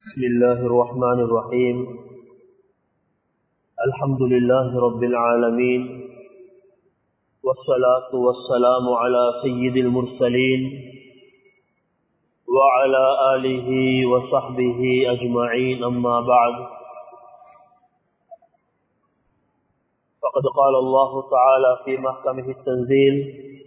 بسم الله الرحمن الرحيم الحمد لله رب العالمين والصلاة والسلام على سيد المرسلين وعلى آله وصحبه أجمعين أما بعد فقد قال الله تعالى في محكمه التنزيل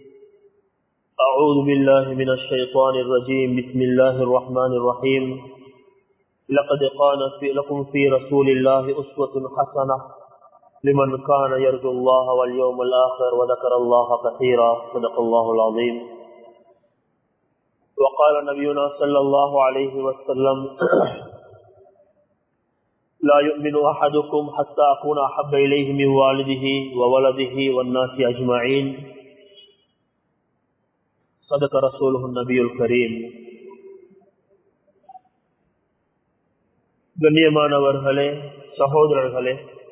أعوذ بالله من الشيطان الرجيم بسم الله الرحمن الرحيم لقد قال في لكم في رسول الله أسوة حسنة لمن كان يرجو الله واليوم الآخر وذكر الله كثيرا صدق الله العظيم وقال نبينا صلى الله عليه وسلم لا يؤمن أحدكم حتى أكون أحب إليه من والده وولده والناس أجمعين صدق رسوله النبي الكريم கண்ணியமானவர்களே சகோதரர்களே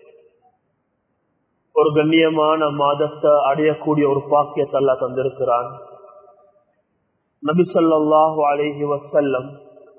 ஒரு கண்ணியமான மாதத்தை அடையக்கூடிய ஒரு பாக்கியத்தை அல்ல தந்திருக்கிறான் நபி சொல்லாஹு அலேஹி வசல்லம்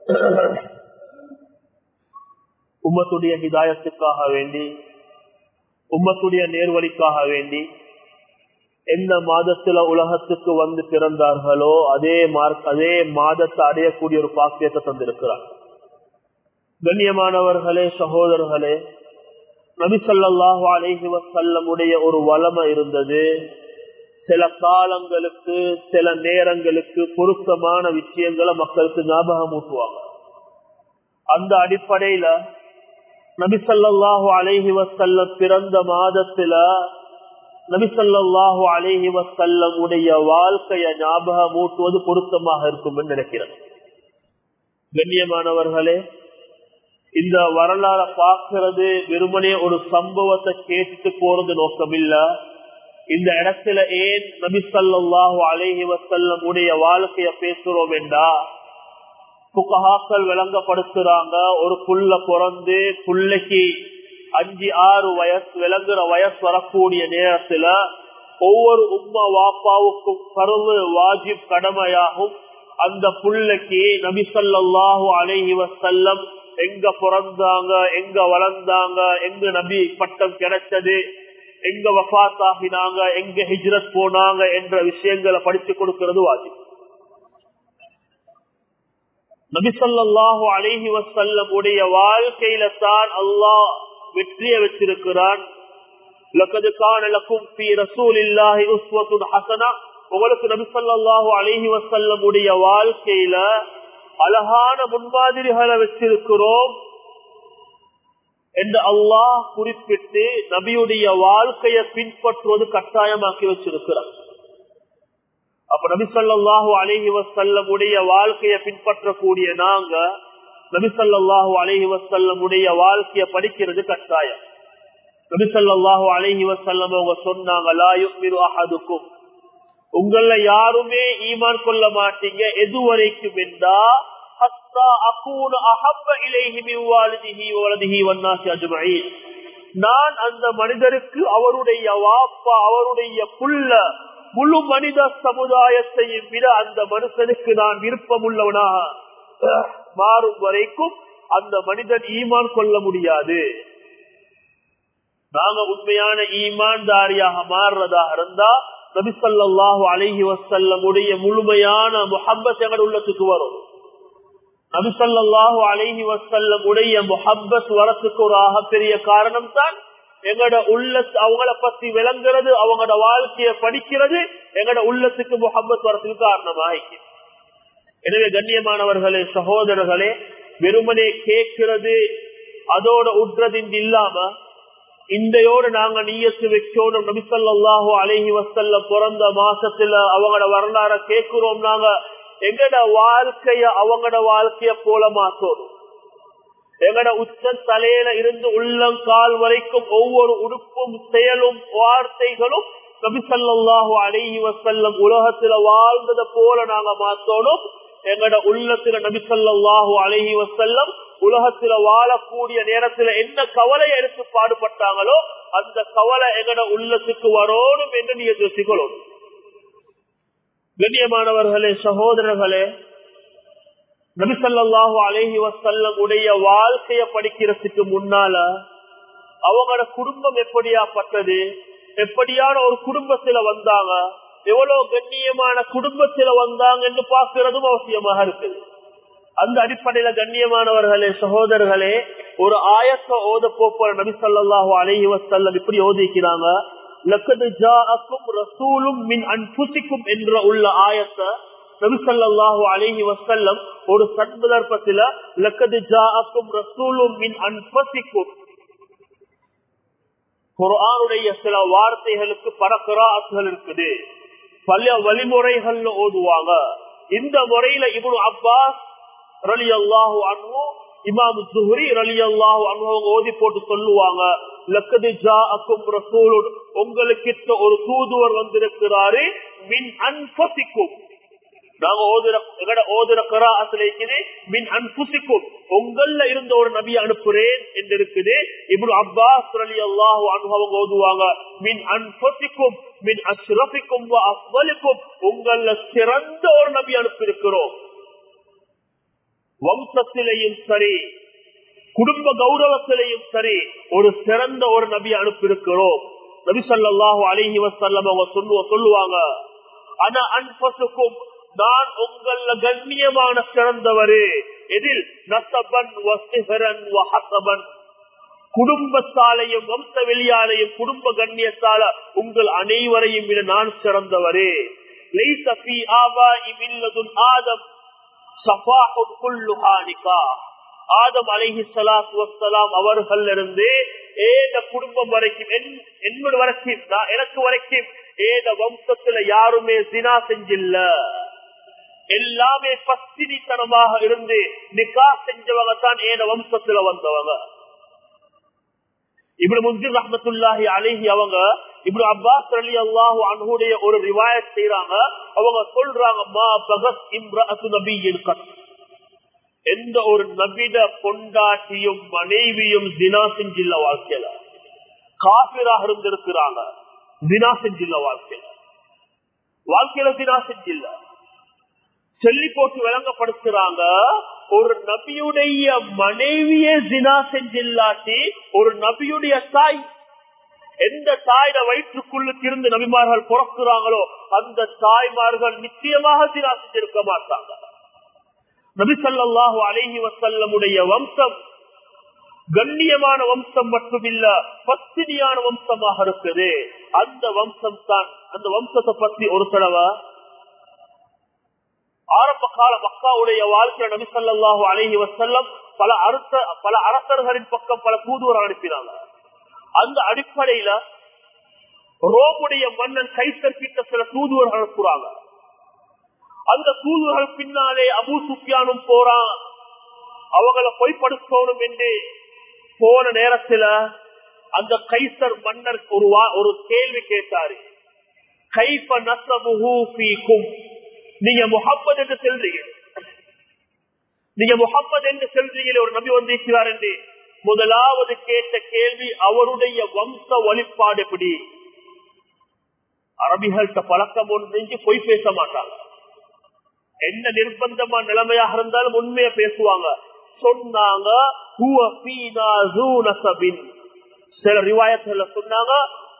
உம்மத்துடைய ஹிதாயத்துக்காக வேண்டி உம்மத்துடைய நேர்வழிக்காக வேண்டி எந்த மாதத்துல உலகத்துக்கு வந்து பிறந்தார்களோ அதே மார்க் அதே மாதத்தை அடையக்கூடிய ஒரு பாக்கியத்தை தந்திருக்கிறார் கண்ணியமானவர்களே சகோதரர்களே நபிசல்லாஹு அலேஹி வசல்லமுடைய ஒரு வளமை இருந்தது சில காலங்களுக்கு சில நேரங்களுக்கு பொருத்தமான விஷயங்களை மக்களுக்கு ஞாபகம் ஊட்டுவாங்க அந்த அடிப்படையில நபிசல்லாஹு அலேஹி வசல்லம் பிறந்த மாதத்துல நபிசல்லாஹு அலேஹி வசல்லம் உடைய வாழ்க்கைய ஞாபகம் ஊட்டுவது பொருத்தமாக இருக்கும் என்று நினைக்கிறேன் கண்ணியமானவர்களே இந்த வரலாற பார்க்கிறது வெறுமனே ஒரு சம்பவத்தை கேட்டு போறது நோக்கம் இல்ல இந்த இடத்துல ஏன் நபி சல்லாஹூ அலேஹி வசல்லம் உடைய வாழ்க்கைய பேசுறோம் என்றா புகஹாக்கள் விளங்கப்படுத்துறாங்க ஒரு புள்ள பிறந்து புள்ளைக்கு அஞ்சு ஆறு வயசு விளங்குற வயசு வரக்கூடிய நேரத்துல ஒவ்வொரு உம்மா வாப்பாவுக்கும் கருவு வாஜிப் கடமையாகும் அந்த புள்ளைக்கு நபி சொல்லாஹு அலேஹி வசல்லம் எங்க பிறந்தாங்க எங்க வளர்ந்தாங்க எங்க நபி பட்டம் கிடைச்சது எங்க வஃத் ஆகினாங்க எங்க ஹிஜ்ரத் போனாங்க என்ற விஷயங்களை படிச்சு கொடுக்கிறது வாஜி நபிசல்லாஹு அலிஹி வசல்லம் உடைய வாழ்க்கையில தான் அல்லாஹ் வெற்றிய வச்சிருக்கிறான் உங்களுக்கு நபிசல்லாஹு அலிஹி வசல்லம் உடைய வாழ்க்கையில அழகான முன்மாதிரிகளை வச்சிருக்கிறோம் என்று அல்லாஹ் குறிப்பிட்டு நபியுடைய வாழ்க்கையை பின்பற்றுவது கட்டாயமாக்கி வச்சிருக்கிறார் அப்ப நபி சொல்லாஹு அலஹி வசல்லம் உடைய வாழ்க்கையை பின்பற்றக்கூடிய நாங்க நபி சொல்லாஹு அலஹி வசல்லம் உடைய வாழ்க்கையை படிக்கிறது கட்டாயம் நபி சொல்லாஹு அலஹி வசல்லம் அவங்க சொன்னாங்க உங்கள யாருமே ஈமான் கொள்ள மாட்டீங்க எது வரைக்கும் என்றா நான் அந்த மனிதருக்கு அவருடைய வாப்பா அவருடைய புள்ள முழு மனித சமுதாயத்தையும் விட அந்த மனுஷனுக்கு நான் விருப்பம் உள்ளவனாக மாறும் வரைக்கும் அந்த மனிதன் ஈமான் கொள்ள முடியாது நாங்க உண்மையான ஈமான்தாரியாக மாறுறதாக இருந்தா நபிசல்லாஹு அலஹி வசல்லம் உடைய முழுமையான முஹப்பத் எங்கள் உள்ளத்துக்கு வரும் நபிசல்லாஹு அலஹி வசல்லம் உடைய முஹப்பத் வரத்துக்கு ஒரு ஆகப்பெரிய காரணம் தான் எங்களோட உள்ள அவங்கள பத்தி விளங்குறது அவங்களோட வாழ்க்கைய படிக்கிறது எங்களோட உள்ளத்துக்கு முகம்மத் வரத்துக்கு காரணமாக எனவே கண்ணியமானவர்களே சகோதரர்களே வெறுமனே கேட்கிறது அதோட உற்றது இல்லாம இந்தையோடு நாங்க நீயத்து வைக்கணும் நபிசல்லாஹு அலஹி வசல்ல பிறந்த மாசத்துல அவங்களோட வரலாற கேட்கிறோம் நாங்க எங்கட வாழ்க்கைய அவங்களோட வாழ்க்கைய போல மாத்தணும் எங்கட உச்ச தலையில இருந்து உள்ளம் கால் வரைக்கும் ஒவ்வொரு உறுப்பும் செயலும் வார்த்தைகளும் நபிசல்லாஹு அலஹி வசல்லம் உலகத்துல வாழ்ந்ததை போல நாங்க மாத்தணும் எங்கட உள்ளத்துல நபிசல்லாஹு அலஹி வசல்லம் உலகத்துல வாழக்கூடிய நேரத்துல என்ன கவலை எடுத்து பாடுபட்டாங்களோ அந்த கவலை எங்கட உள்ளத்துக்கு வரணும் என்று நீங்க யோசிக்கணும் கண்ணியமானவர்களே சகோதரர்களே நபிசல்லாஹு அலஹி வசல்லம் உடைய வாழ்க்கைய படிக்கிறதுக்கு முன்னால அவங்களோட குடும்பம் எப்படியாப்பட்டது எப்படியான ஒரு குடும்பத்துல வந்தாங்க எவ்வளவு கண்ணியமான குடும்பத்துல வந்தாங்கன்னு பார்க்கிறதும் அவசியமாக இருக்குது அந்த அடிப்படையில கண்ணியமானவர்களே சகோதரர்களே ஒரு ஆயத்த ஓத போப்ப நபி சொல்லாஹு அலஹி வசல்லம் இப்படி ஓதிக்கிறாங்க லக்கது ஜாஅக்கும் ரசூலும் மின் அன்புசிக்கும் என்ற உள்ள ஆயத்தை நபி சொல்லாஹு அலஹி வசல்லம் ஒரு சந்தர்ப்பத்துல லக்கது ஜாஅக்கும் ரசூலும் மின் அன்பசிக்கும் குரானுடைய சில வார்த்தைகளுக்கு பரக்கராத்துகள் இருக்குது பல வழிமுறைகள்ல ஓதுவாங்க இந்த முறையில இவனு அப்பாஸ் ரலி அல்லாஹு அன்பு இமாம் ஜுஹரி ரலி அல்லாஹு அன்பு ஓதி போட்டு சொல்லுவாங்க லக்கது ஜா அக்கும் ரசூலுன் உங்களுக்கு ஒரு தூதுவர் வந்திருக்கிறாரு மின் அன்பசிக்கும் நாங்க ஓதுற எங்கட ஓதுற கராத்துல இருக்குது மின் அன்புசிக்கும் உங்கள இருந்த ஒரு நபி அனுப்புறேன் என்று இருக்குது இப்படி அப்பாஸ் அலி அல்லாஹு அனுபவம் ஓதுவாங்க மின் அன்புசிக்கும் மின் அஸ்ரபிக்கும் அஸ்வலுக்கும் உங்கள சிறந்த ஒரு நபி அனுப்பியிருக்கிறோம் வம்சத்திலையும் சரி குடும்ப கௌரவத்திலையும் சரி ஒரு சிறந்த ஒரு நபி அனுப்பியிருக்கிறோம் நபி சொல்லாஹு அலிஹி வசல்லம் அவங்க சொல்லுவாங்க ஆனா அன்பசுக்கும் நான் உங்கள கண்ணியமான சிறந்தவரு எதில் நசபன் வசிகரன் குடும்பத்தாலையும் வம்ச வெளியாலையும் குடும்ப கண்ணியத்தால உங்கள் அனைவரையும் விட நான் சிறந்தவரே ஆதம் ஆதம் அலஹி சலாத்து வசலாம் அவர்கள் இருந்து ஏத குடும்பம் வரைக்கும் என்னோட வரைக்கும் எனக்கு வரைக்கும் ஏத வம்சத்துல யாருமே தினா செஞ்சில்ல எல்லாமே பத்தினித்தனமாக இருந்து நிக்கா செஞ்சவங்க தான் ஏன வம்சத்துல வந்தவங்க இப்படி முன்ஜிர் ரஹமத்துல்லாஹி அழகி அவங்க இப்படி அப்பாஸ் அலி அல்லாஹு அன்ஹுடைய ஒரு ரிவாயத் செய்யறாங்க அவங்க சொல்றாங்க மா பகத் இம்ரஅத்து நபியின் கத் எந்த ஒரு நபித பொண்டாட்டியும் மனைவியும் தினா செஞ்சில்ல வாழ்க்கையில காபிராக இருந்திருக்கிறாங்க தினா செஞ்சில்ல வாழ்க்கையில வாழ்க்கையில தினா செஞ்சில்ல சொல்லி போட்டு விளங்கப்படுத்துறாங்க ஒரு நபியுடைய மனைவியே ஜினா செஞ்சில்லாட்டி ஒரு நபியுடைய தாய் எந்த தாயோட வயிற்றுக்குள்ளுக்கு இருந்து நபிமார்கள் பிறக்குறாங்களோ அந்த தாய்மார்கள் நிச்சயமாக ஜினா செஞ்சிருக்க மாட்டாங்க நபி சொல்லாஹு அலஹி வசல்லமுடைய வம்சம் கண்ணியமான வம்சம் மட்டுமில்ல பத்தினியான வம்சமாக இருக்குது அந்த வம்சம் தான் அந்த வம்சத்தை பத்தி ஒரு தடவை ஆரம்ப கால மக்காவுடைய வாழ்க்கை நபி சொல்லாஹு அலஹி வசல்லம் பல அரச பல அரசர்களின் பக்கம் பல தூதுவர் அனுப்பினாங்க அந்த அடிப்படையில ரோமுடைய மன்னன் கைசர் கிட்ட சில தூதுவர்கள் அனுப்புறாங்க அந்த தூதுவர்கள் பின்னாலே அபு சுப்பியானும் போறான் அவங்கள பொய்ப்படுத்தணும் என்று போன நேரத்துல அந்த கைசர் மன்னர் ஒரு ஒரு கேள்வி கேட்டாரு கைப்ப நசமுகும் நீங்க முகம்மது என்று செல்றீங்க நீங்க முகம்மது என்று செல்றீங்களே ஒரு நபி வந்திருக்கிறார் என்று முதலாவது கேட்ட கேள்வி அவருடைய வம்ச வழிபாடு எப்படி அரபிகள்கிட்ட பழக்கம் ஒன்று பொய் பேச மாட்டாங்க என்ன நிர்பந்தமா நிலைமையாக இருந்தாலும் உண்மையை பேசுவாங்க சொன்னாங்க சில ரிவாயத்துல சொன்னாங்க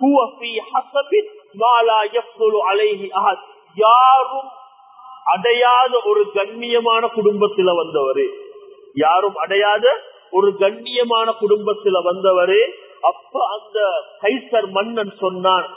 யாரும் அடையாத ஒரு கண்ணியமான குடும்பத்துல வந்தவரு யாரும் அடையாத ஒரு கண்ணியமான குடும்பத்துல வந்தவரு அப்ப அந்த கைசர் மன்னன் சொன்னான்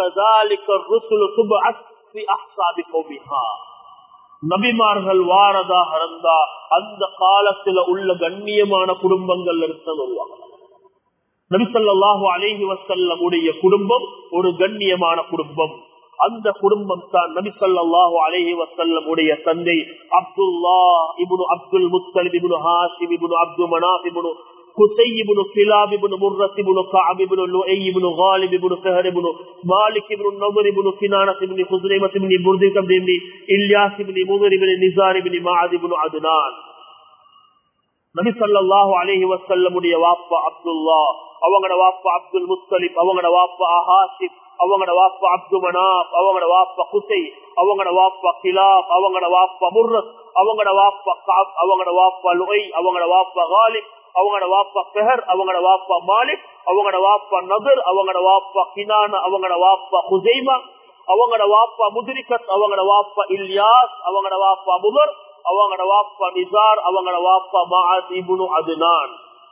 நபிமார்கள் வாரதாக இருந்தா அந்த காலத்துல உள்ள கண்ணியமான குடும்பங்கள் இருக்க நபிசல்லாஹு அலேஹி வசல்லம் உடைய குடும்பம் ஒரு கண்ணியமான குடும்பம் அந்த குடும்பம் தான் நபிசல்லாஹு அலேஹி வசல்லம் உடைய தந்தை அப்துல்லா இபுனு அப்துல் முத்தலிப் இபுனு ஹாசிம் இபுனு அப்து மனாப் இபுனு قسي بن كلاب بن مرة بن كعب بن لؤي بن غالب بن فهر بن مالك بن النضر بن كنانة بن خزريمة بن بردك بن إلياس بن مضر بن نزار بن معاذ بن عدنان நபி சல்லாஹு அலஹி வசல்லமுடைய வாப்பா அப்துல்லா அவங்களோட வாப்பா அப்துல் முத்தலிப் அவங்களோட வாப்பா அஹாசிப் அவங்களோட வாப்பா அப்து மனாப் அவங்களோட வாப்பா குசை அவங்களோட வாப்பா கிலாப் அவங்களோட வாப்பா முர்ரத் அவங்களோட வாப்பா காப் அவங்களோட வாப்பா லுகை அவங்களோட வாப்பா காலிப் அவங்களோட வாப்பா பெஹர் அவங்களோட வாப்பா மாலிக் அவங்களோட வாப்பா நபர் அவங்களோட வாப்பா கினான அவங்களோட வாப்பா ஹுசைமா அவங்களோட வாப்பா முதிரிகத் அவங்களோட வாப்பா இல்யாஸ் அவங்களோட வாப்பா முகர் அவங்களோட வாப்பா நிசார் அவங்களோட வாப்பா மஹத் இபுனு அதுனான்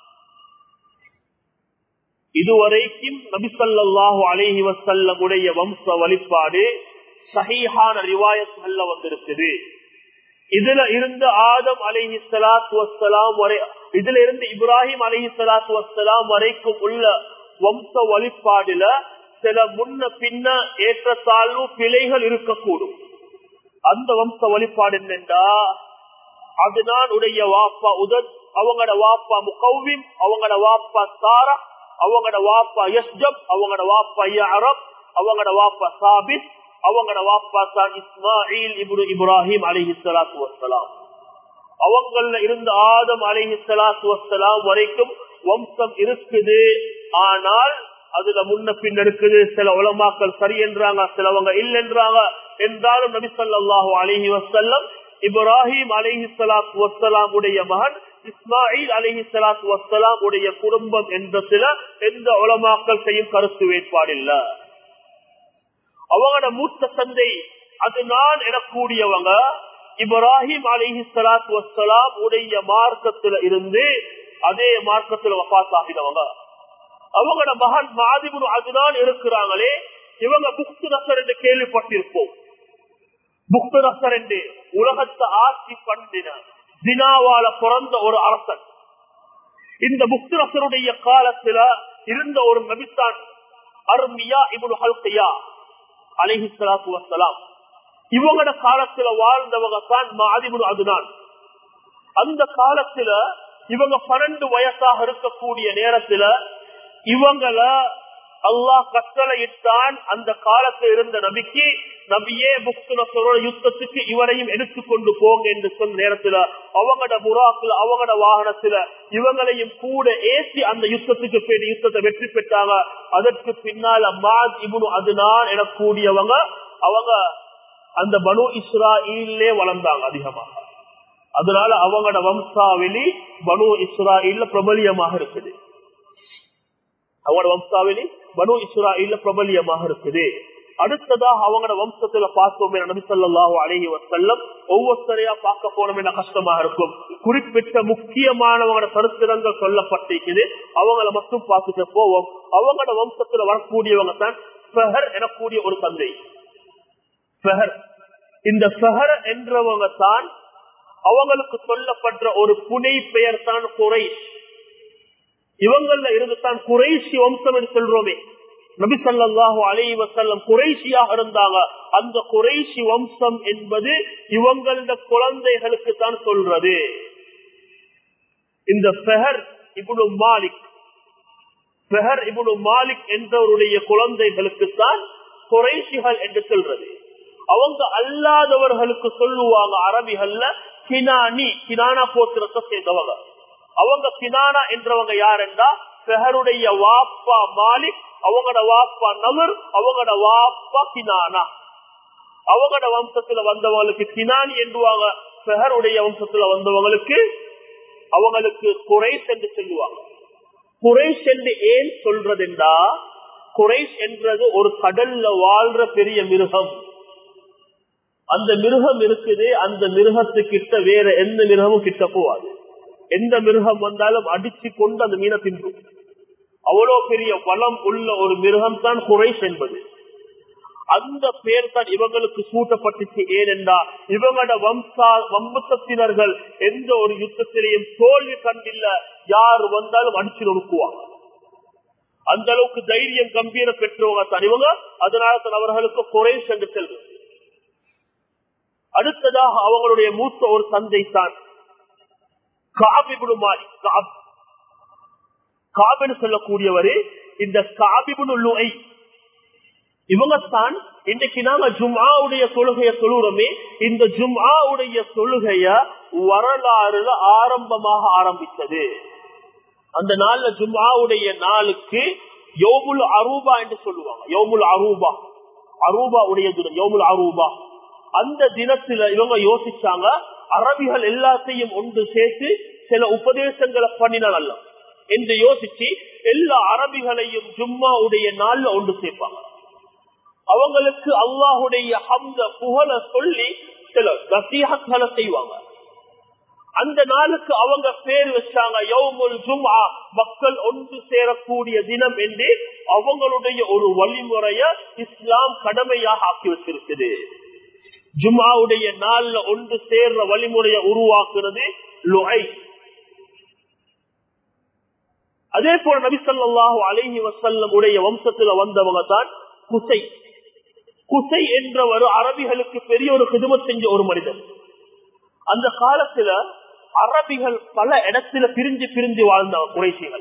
இதுவரைக்கும் நபிசல்லாஹு அலேஹி வசல்லம் உடைய வம்ச வழிபாடு சஹீஹான ரிவாயத்கள்ல வந்திருக்குது இதுல இருந்து ஆதம் அலஹி சலாத்து வசலாம் வரை இதுல இருந்து இப்ராஹிம் அலஹி சலாத்து வசலாம் வரைக்கும் உள்ள வம்ச வழிபாடுல சில முன்ன பின்ன ஏற்றத்தாழ்வு பிழைகள் இருக்கக்கூடும் அந்த வம்ச வழிபாடு என்னென்றா அதுதான் உடைய வாப்பா உதத் அவங்களோட வாப்பா முகவின் அவங்களோட வாப்பா தாரா அவங்களோட வாப்பா யஸ்ஜப் அவங்களோட வாப்பா அரப் அவங்களோட வாப்பா சாபித் அவங்களோட வாப்பா தான் இஸ்மாயில் இப்ரு இப்ராஹிம் அலிஹி சலாத்து வசலாம் அவங்கள இருந்த ஆதம் அலிஹி சலாத்து வசலாம் வரைக்கும் வம்சம் இருக்குது ஆனால் அதுல முன்ன பின் இருக்குது சில உலமாக்கள் சரி என்றாங்க சிலவங்க இல்லைன்றாங்க என்றாலும் நபி சொல்லாஹு அலிஹி வசல்லம் இப்ராஹிம் அலிஹி சலாத்து வசலாம் உடைய மகன் இஸ்மாயில் அலிஹி சலாத்து வசலாம் உடைய குடும்பம் என்றதுல எந்த உலமாக்கள் செய்யும் கருத்து வேட்பாடில்லை அவங்களோட மூத்த தந்தை அது நான் எனக்கூடியவங்க இப்ராஹிம் அலிஹி சலாத் வசலாம் உடைய மார்க்கத்துல இருந்து அதே மார்க்கத்துல வபாத்தாகினவங்க அவங்களோட மகன் மாதிபுரு அதுதான் இருக்கிறாங்களே இவங்க புக்து நசர் என்று கேள்விப்பட்டிருப்போம் புக்து நசர் என்று உலகத்தை ஆட்சி பண்ணின ஜினாவால பிறந்த ஒரு அரசன் இந்த புக்து நசருடைய காலத்துல இருந்த ஒரு நபித்தான் அருமியா இபுல் ஹல்கையா அலிஹி சலாத்து வசலாம் இவங்களோட காலத்துல வாழ்ந்தவங்க தான் மாதிபுல் அதுதான் அந்த காலத்துல இவங்க பன்னெண்டு வயசாக இருக்கக்கூடிய நேரத்துல இவங்கள அல்லாஹ் கட்டளையிட்டான் அந்த காலத்தில் இருந்த நபிக்கு நபியே புக்துனசரோட யுத்தத்துக்கு இவரையும் எடுத்துக்கொண்டு போங்க என்று சொன்ன நேரத்துல அவங்களோட முறாக்குல அவங்களோட வாகனத்துல இவங்களையும் கூட ஏசி அந்த யுத்தத்துக்கு பேர் யுத்தத்தை வெற்றி பெற்றாங்க அதற்கு பின்னால் அம்மாத் இபுனு அதுனான் எனக்கூடியவங்க அவங்க அந்த பனு இஸ்ராயிலே வளர்ந்தாங்க அதிகமாக அதனால அவங்களோட வம்சாவளி பனு இஸ்ராயில பிரபலியமாக இருக்குது அவங்களோட வம்சாவளி பனு இஸ்ராயில பிரபலியமாக இருக்குது அடுத்ததாக அவங்களோட வம்சத்துல பார்த்தோம் நபி சொல்லாஹு அழகி வசல்லம் ஒவ்வொருத்தரையா பார்க்க போனோம் என்ன கஷ்டமா இருக்கும் குறிப்பிட்ட முக்கியமானவங்களோட சரித்திரங்கள் சொல்லப்பட்டிருக்குது அவங்கள மட்டும் பார்த்துட்டு போவோம் அவங்களோட வம்சத்துல வரக்கூடியவங்க தான் ஃபெஹர் எனக்கூடிய ஒரு தந்தை ஃபெஹர் இந்த ஃபெஹர் என்றவங்க தான் அவங்களுக்கு சொல்லப்பட்ட ஒரு புனை பெயர் தான் குறைஷ் இவங்கள இருந்து தான் குறைஷி வம்சம் என்று சொல்றோமே நபி சொல்லாஹு அலை வசல்லம் குறைஷியாக இருந்தாங்க அந்த குறைஷி வம்சம் என்பது இவங்கள குழந்தைகளுக்கு தான் சொல்றது இந்த பெஹர் இபுடு மாலிக் பெஹர் இபுடு மாலிக் என்றவருடைய குழந்தைகளுக்கு தான் குறைஷிகள் என்று சொல்றது அவங்க அல்லாதவர்களுக்கு சொல்லுவாங்க அரபிகள்ல கினானி கினானா போத்திரத்தை சேர்ந்தவங்க அவங்க கினானா என்றவங்க யாருண்டா பெஹருடைய வாப்பா மாலிக் அவங்களோட வாப்பா நவர் அவங்களோட வாப்பா கினானா அவங்களோட வம்சத்துல வந்தவங்களுக்கு கினானி என்றுவாங்க பெஹருடைய வம்சத்துல வந்தவங்களுக்கு அவங்களுக்கு குறைஸ் என்று சொல்லுவாங்க குறைஸ் என்று ஏன் சொல்றதுண்டா குறைஸ் என்றது ஒரு கடல்ல வாழ்ற பெரிய மிருகம் அந்த மிருகம் இருக்குது அந்த மிருகத்துக்கிட்ட வேற எந்த மிருகமும் கிட்ட போவாது எந்த மிருகம் வந்தாலும் அடிச்சு கொண்டு அந்த மீனை தின்றும் அவ்வளவு பெரிய வளம் உள்ள ஒரு மிருகம் தான் குறைஸ் என்பது அந்த பேர் தான் இவங்களுக்கு சூட்டப்பட்டுச்சு ஏனென்றா இவங்களோட வம்சா வம்சத்தினர்கள் எந்த ஒரு யுத்தத்திலையும் தோல்வி கண்டில்ல யார் வந்தாலும் அடிச்சு நொறுக்குவாங்க அந்த அளவுக்கு தைரியம் கம்பீர பெற்றவங்க தான் இவங்க அதனால தான் அவர்களுக்கு குறைஸ் என்று செல்வது அடுத்ததாக அவங்களுடைய மூத்த ஒரு தந்தை தான் காபிபுடு மாறி காப் காபின்னு சொல்லக்கூடியவரு இந்த காபிபுடு லுஐ இவங்க தான் இன்னைக்கு நாங்க ஜும்ஆவுடைய தொழுகைய தொழுறோமே இந்த ஜும்ஆவுடைய தொழுகைய வரலாறுல ஆரம்பமாக ஆரம்பித்தது அந்த நாள்ல ஜும்ஆவுடைய நாளுக்கு யோமுல் அரூபா என்று சொல்லுவாங்க யோமுல் அரூபா அரூபா உடைய தினம் யோமுல் அரூபா அந்த தினத்துல இவங்க யோசிச்சாங்க அரபிகள் எல்லாத்தையும் ஒன்று சேர்த்து சில உபதேசங்களை பண்ணினால் அல்ல என்று யோசிச்சு எல்லா அரபிகளையும் ஜும்மாவுடைய நாள்ல ஒன்று சேர்ப்பாங்க அவங்களுக்கு அல்லாஹுடைய ஹம்த புகழ சொல்லி சில நசீகங்களை செய்வாங்க அந்த நாளுக்கு அவங்க பேர் வச்சாங்க யவுமுல் ஜும்ஆ மக்கள் ஒன்று சேரக்கூடிய தினம் என்று அவங்களுடைய ஒரு வழிமுறைய இஸ்லாம் கடமையாக ஆக்கி வச்சிருக்குது ஜும்ஆவுடைய நாள்ல ஒன்று சேர்ற வழிமுறையை உருவாக்குறது லுஐ அதே போல நபி ஸல்லல்லாஹு அலைஹி வஸல்லம் உடைய வம்சத்துல வந்தவங்க தான் குசை குசை என்றவர் அரபிகளுக்கு பெரிய ஒரு கிதுமத் செஞ்ச ஒரு மனிதன் அந்த காலத்துல அரபிகள் பல இடத்துல பிரிஞ்சு பிரிஞ்சு வாழ்ந்தவங்க குறைசிகள்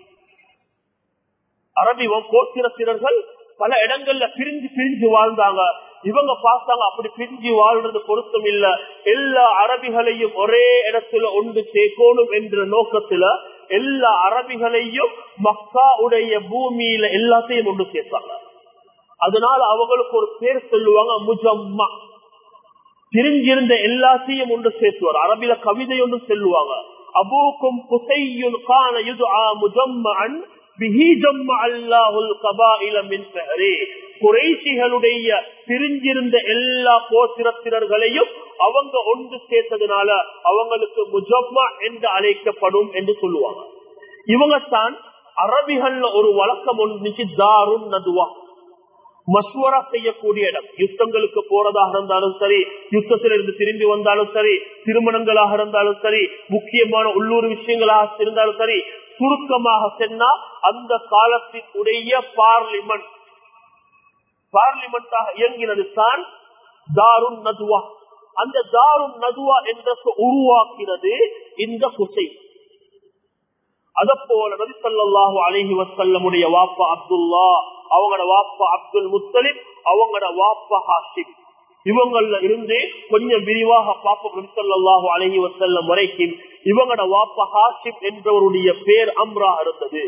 அரபி கோத்திரத்தினர்கள் பல இடங்கள்ல பிரிஞ்சு பிரிஞ்சு வாழ்ந்தாங்க இவங்க பார்த்தாங்க அப்படி பிரிஞ்சு வாழ்றது பொருத்தம் இல்ல எல்லா அரபிகளையும் ஒரே இடத்துல ஒன்று சேர்க்கணும் என்ற நோக்கத்துல எல்லா அரபிகளையும் மக்கா உடைய பூமியில எல்லாத்தையும் ஒன்று சேர்த்தாங்க அதனால அவங்களுக்கு ஒரு பேர் சொல்லுவாங்க முஜம்மா பிரிஞ்சிருந்த எல்லாத்தையும் ஒன்று சேர்த்துவார் அரபில கவிதை ஒன்று சொல்லுவாங்க அபூக்கும் குசையுல் கான யுதுஆ முஜம்மஅன் பிஹி ஜம்ம அல்லாஹுல் கபாயில மின் ஃபஹரி குறைசிகளுடைய பிரிஞ்சிருந்த எல்லா கோத்திரத்தினர்களையும் அவங்க ஒன்று சேர்த்ததுனால அவங்களுக்கு முஜம்மா என்று அழைக்கப்படும் என்று சொல்லுவாங்க இவங்க தான் அரபிகள்ல ஒரு வழக்கம் ஒன்று தாரும் நதுவா மஸ்வரா செய்யக்கூடிய இடம் யுத்தங்களுக்கு போறதாக இருந்தாலும் சரி யுத்தத்திலிருந்து திரும்பி வந்தாலும் சரி திருமணங்களாக இருந்தாலும் சரி முக்கியமான உள்ளூர் விஷயங்களாக இருந்தாலும் சரி சுருக்கமாக சென்னா அந்த காலத்தின் உடைய பார்லிமெண்ட் பார்லிமெண்டாக இயங்கினது தான் தாருன் நதுவா அந்த தாருன் நதுவா என்ற உருவாக்கினது இந்த குசை அத போல நபி சொல்லாஹு அலஹி வசல்லமுடைய வாப்பா அப்துல்லா அவங்களோட வாப்பா அப்துல் முத்தலிப் அவங்களோட வாப்பா ஹாசிம் இவங்கள இருந்து கொஞ்சம் விரிவாக பாப்போம் நபி சொல்லாஹு அலஹி வசல்லம் வரைக்கும் இவங்களோட வாப்பா ஹாசிம் என்றவருடைய பேர் அம்ரா இருந்தது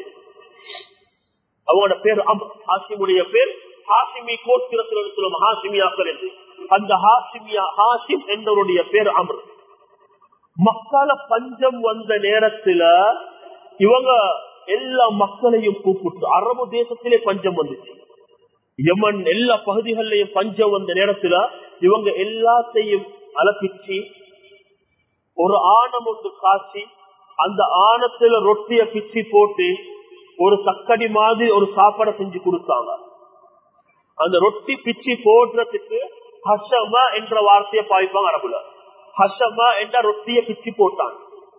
அவங்களோட பேர் ஹாசிமுடைய பேர் ஹாசிமி கோத்திரத்தில் இருக்கிற ஹாசிமியாக்கள் என்று அந்த ஹாசிமியா ஹாசிம் என்றவருடைய பேர் அம்ர் மக்களை பஞ்சம் வந்த நேரத்துல இவங்க எல்லா மக்களையும் கூப்பிட்டு அரபு தேசத்திலே பஞ்சம் வந்துச்சு யமன் எல்லா பகுதிகளிலையும் பஞ்சம் வந்த நேரத்துல இவங்க எல்லாத்தையும் அலப்பிச்சு ஒரு ஆணம் ஒன்று காய்ச்சி அந்த ஆணத்துல ரொட்டிய பிச்சு போட்டு ஒரு தக்கடி மாதிரி ஒரு சாப்பாடை செஞ்சு கொடுத்தாங்க அந்த ரொட்டி பிச்சு போடுறதுக்கு ஹசமா என்ற வார்த்தையை பாய்ப்பாங்க அரபுல ஹசமா என்ற ரொட்டிய பிச்சு போட்டாங்க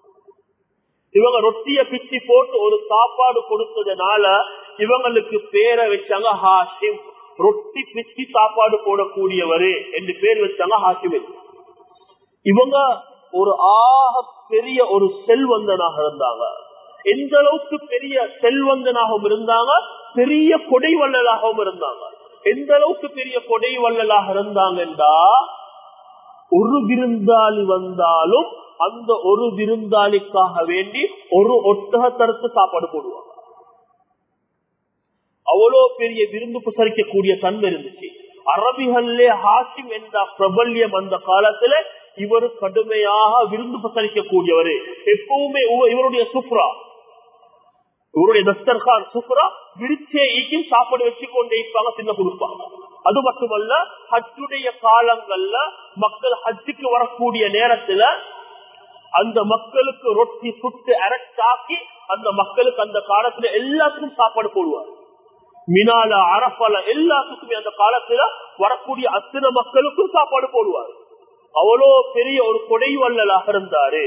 இவங்க ரொட்டிய பிச்சு போட்டு ஒரு சாப்பாடு கொடுத்ததுனால இவங்களுக்கு பேரை வச்சாங்க ஹாசிம் ரொட்டி பிச்சு சாப்பாடு போடக்கூடியவரு என்று பேர் வச்சாங்க ஹாசிம் இவங்க ஒரு ஆக பெரிய ஒரு செல்வந்தனாக இருந்தாங்க எந்த அளவுக்கு பெரிய செல்வந்தனாகவும் இருந்தாங்க பெரிய கொடை வள்ளலாகவும் இருந்தாங்க எந்த அளவுக்கு பெரிய கொடை வள்ளலாக இருந்தாங்கன்றா ஒரு விருந்தாளி வந்தாலும் அந்த ஒரு விருந்தாளிக்காக வேண்டி ஒரு ஒட்டகத்தரத்து சாப்பாடு போடுவாங்க அவ்வளோ பெரிய விருந்து புசரிக்கக்கூடிய தன்மை இருந்துச்சு அரபிகள்லே ஹாசிம் என்ற பிரபல்யம் அந்த காலத்துல இவர் கடுமையாக விருந்து பசரிக்கக்கூடியவர் எப்பவுமே இவருடைய சுப்ரா இவருடைய தஸ்தர்கான் சுப்ரா விரிச்சே ஈக்கும் சாப்பாடு வச்சு கொண்டே இருப்பாங்க சின்ன கொடுப்பாங்க அது மட்டுமல்ல ஹஜ்ஜுடைய காலங்கள்ல மக்கள் ஹஜ்ஜுக்கு வரக்கூடிய நேரத்துல அந்த மக்களுக்கு ரொட்டி சுட்டு அரட்டாக்கி அந்த மக்களுக்கு அந்த காலத்துல எல்லாத்துக்கும் சாப்பாடு போடுவார் மினால அரப்பல எல்லாத்துக்குமே அந்த காலத்துல வரக்கூடிய அத்தனை மக்களுக்கும் சாப்பாடு போடுவார் அவ்வளோ பெரிய ஒரு கொடை வள்ளலாக இருந்தாரு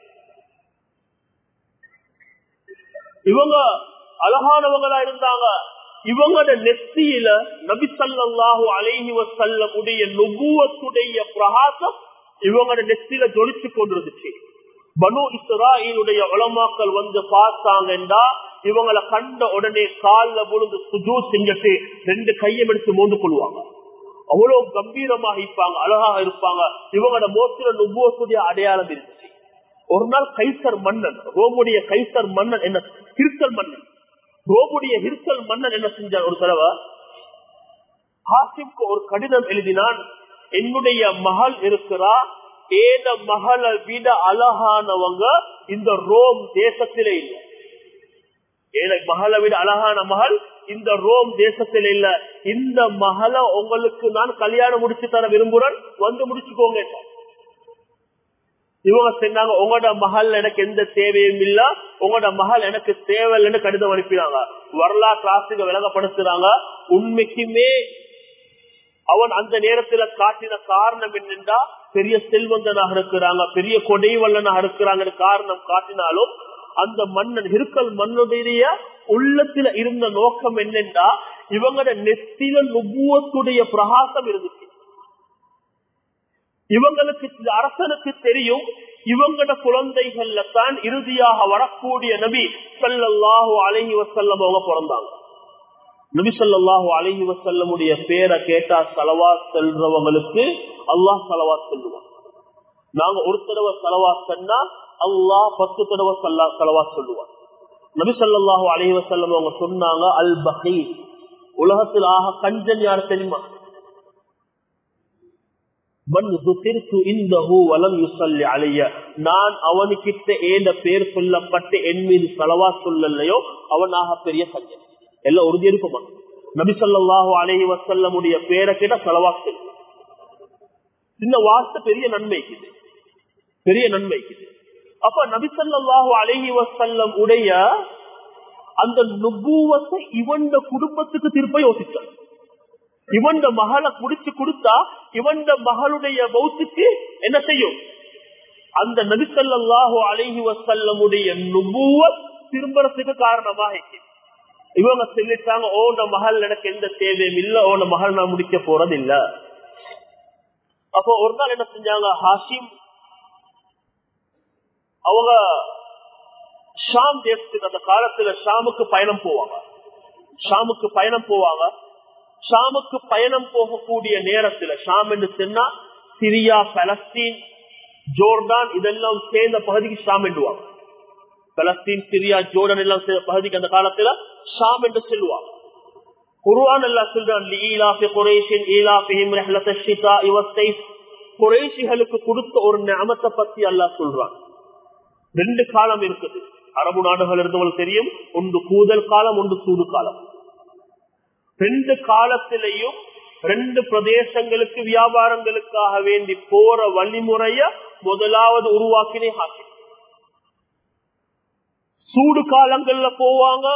இவங்க அழகானவங்களா இருந்தாங்க இவங்களோட நெத்தியில நபிசல்லாஹு அலைஹி வசல்லம் உடைய நுகுவத்துடைய பிரகாசம் இவங்களோட நெத்தியில ஜொலிச்சு கொண்டிருந்துச்சு பனு இஸ்ராயிலுடைய உலமாக்கள் வந்து பார்த்தாங்கன்றா இவங்களை கண்ட உடனே கால்ல விழுந்து சுஜூ செஞ்சுட்டு ரெண்டு கையம் எடுத்து மோந்து கொள்வாங்க அவ்வளவு கம்பீரமாக இருப்பாங்க அழகாக இருப்பாங்க இவங்களோட மோத்திர நுபுவத்துடைய அடையாளம் இருந்துச்சு ஒரு நாள் கைசர் மன்னன் ரோமுடைய கைசர் மன்னன் என்ன கிறிஸ்தல் மன்னன் ரோமுடைய ஹிர்கல் மன்னன் என்ன செஞ்சார் ஒரு தடவை ஹாசிம்க்கு ஒரு கடிதம் எழுதினான் என்னுடைய மகள் இருக்கிறா ஏத மகளை விட அழகானவங்க இந்த ரோம் தேசத்திலே இல்லை ஏத மகளை விட அழகான மகள் இந்த ரோம் தேசத்தில் இல்ல இந்த மகளை உங்களுக்கு நான் கல்யாணம் முடிச்சு தர விரும்புறேன் வந்து முடிச்சுக்கோங்க இவங்க சொன்னாங்க உங்களோட மகள் எனக்கு எந்த தேவையும் இல்ல உங்களோட மகள் எனக்கு தேவையில்லைன்னு கடிதம் அனுப்பினாங்க வரலாற்று ஆசிரியர் விளங்கப்படுத்துறாங்க உண்மைக்குமே அவன் அந்த நேரத்துல காட்டின காரணம் என்னென்றா பெரிய செல்வந்தனாக இருக்கிறாங்க பெரிய கொடைவல்லனாக இருக்கிறாங்க காரணம் காட்டினாலும் அந்த மன்னன் இருக்கல் மண்ணுடைய உள்ளத்துல இருந்த நோக்கம் என்னென்றா இவங்களோட நெத்தில நுபுவத்துடைய பிரகாசம் இருந்துச்சு இவங்களுக்கு இந்த அரசனுக்கு தெரியும் இவங்களோட குழந்தைகள்ல தான் இறுதியாக வரக்கூடிய நபி சல்லாஹூ அலஹி வசல்லம் அவங்க பிறந்தாங்க நபி சொல்லாஹு அலஹி வசல்லமுடைய பேரை கேட்டா சலவா செல்றவங்களுக்கு அல்லாஹ் சலவா செல்லுவான் நாங்க ஒரு தடவை சலவா சொன்னா அல்லாஹ் பத்து தடவை சல்லா சலவா சொல்லுவான் நபி சொல்லாஹு அலஹி வசல்லம் அவங்க சொன்னாங்க அல் பகை உலகத்தில் ஆக கஞ்சன் யார் தெரியுமா நான் அவனுக்கிட்ட ஏந்த பேர் சொல்லப்பட்டு என் மீது செலவா சொல்லலையோ அவனாக பெரிய கஞ்சன் எல்லாம் உறுதி இருக்குமா நபி சொல்லாஹு அலஹி வசல்லமுடைய பேரை கேட்ட செலவா செல்லும் சின்ன வார்த்தை பெரிய நன்மைக்குது பெரிய நன்மைக்குது அப்ப நபி சொல்லாஹு அலஹி வசல்லம் உடைய அந்த நுபூவத்தை இவன் குடும்பத்துக்கு திருப்ப யோசிச்சான் இவன் மகளை குடிச்சு கொடுத்தா இவன் மகளுடைய பௌத்துக்கு என்ன செய்யும் அந்த நபிசல்லாஹு அலஹி வசல்லமுடைய நுபுவ திரும்பறதுக்கு காரணமாக இவங்க சொல்லிட்டாங்க ஓன மகள் எனக்கு எந்த தேவையும் இல்ல ஓன மகள் நான் முடிக்க போறது இல்ல அப்போ ஒரு நாள் என்ன செஞ்சாங்க ஹாஷிம் அவங்க ஷாம் தேசத்துக்கு அந்த காலத்துல ஷாமுக்கு பயணம் போவாங்க ஷாமுக்கு பயணம் போவாங்க ஷாமுக்கு பயணம் போகக்கூடிய நேரத்துல ஷாம் என்று சொன்னா சிரியா பலஸ்தீன் ஜோர்டான் இதெல்லாம் சேர்ந்த பகுதிக்கு ஷாம் என்றுவாங்க பலஸ்தீன் சிரியா ஜோர்டன் எல்லாம் சேர்ந்த பகுதிக்கு அந்த காலத்துல ஷாம் என்று சொல்லுவாங்க குருவான் எல்லாம் சொல்றான் குறைசிகளுக்கு கொடுத்த ஒரு நியமத்தை பத்தி அல்லாஹ் சொல்றான் ரெண்டு காலம் இருக்குது அரபு நாடுகள் இருந்தவங்களுக்கு தெரியும் ஒன்று கூதல் காலம் ஒன்று சூடு காலம் ரெண்டு காலத்திலையும் ரெண்டு பிரதேசங்களுக்கு வியாபாரங்களுக்காக வேண்டி போற வழிமுறைய முதலாவது உருவாக்கினே ஹாசி சூடு காலங்கள்ல போவாங்க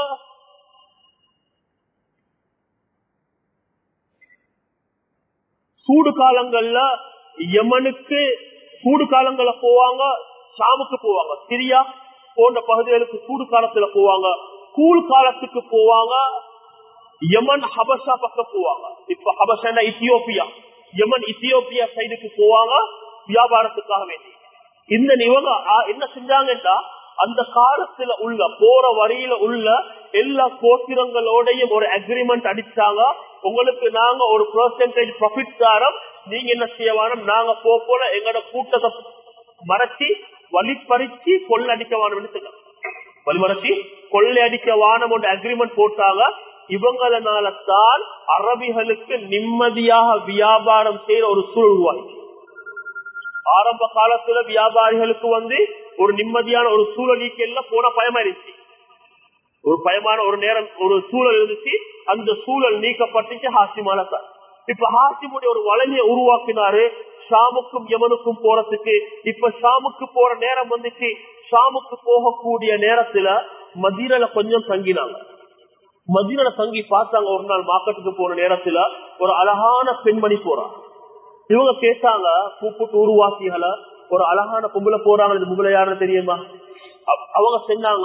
சூடு காலங்கள்ல யமனுக்கு சூடு காலங்கள்ல போவாங்க ஷாமுக்கு போவாங்க சிரியா போன்ற பகுதிகளுக்கு சூடு காலத்துல போவாங்க கூழ் காலத்துக்கு போவாங்க யமன் ஹபஷா பக்கம் போவாங்க இப்ப ஹபஷா இத்தியோப்பியா யமன் இத்தியோப்பியா சைடுக்கு போவாங்க வியாபாரத்துக்காக வேண்டி இந்த இவங்க என்ன செஞ்சாங்கன்னா அந்த காலத்துல உள்ள போற வரியில உள்ள எல்லா கோத்திரங்களோடையும் ஒரு அக்ரிமெண்ட் அடிச்சாங்க உங்களுக்கு நாங்க ஒரு பெர்சன்டேஜ் ப்ராஃபிட் தாரோம் நீங்க என்ன செய்யவானம் நாங்க போ போல எங்களோட கூட்டத்தை மறைச்சி வழிப்பறிச்சு கொள்ளடிக்க வானம் வழிமறைச்சி கொள்ளையடிக்க வானம் அக்ரிமெண்ட் போட்டாங்க இவங்களனால தான் அரபிகளுக்கு நிம்மதியாக வியாபாரம் செய்யற ஒரு சூழல் உருவாச்சு ஆரம்ப காலத்துல வியாபாரிகளுக்கு வந்து ஒரு நிம்மதியான ஒரு சூழலிக்கெல்லாம் போன பயமாயிருச்சு ஒரு பயமான ஒரு நேரம் ஒரு சூழல் இருந்துச்சு அந்த சூழல் நீக்கப்பட்டுச்சு ஹாசிமால தான் இப்ப ஹாசிமுடைய ஒரு வளமையை உருவாக்கினாரு ஷாமுக்கும் யமனுக்கும் போறதுக்கு இப்ப ஷாமுக்கு போற நேரம் வந்துச்சு ஷாமுக்கு போகக்கூடிய நேரத்துல மதீனல கொஞ்சம் தங்கினாங்க மதீனல தங்கி பார்த்தாங்க ஒரு நாள் மார்க்கெட்டுக்கு போன நேரத்துல ஒரு அழகான பெண்மணி போறாங்க இவங்க கேட்டாங்க கூப்பிட்டு உருவாக்கிகளை ஒரு அழகான பொம்பளை போறாங்க இது முகல யாருன்னு தெரியுமா அவங்க சொன்னாங்க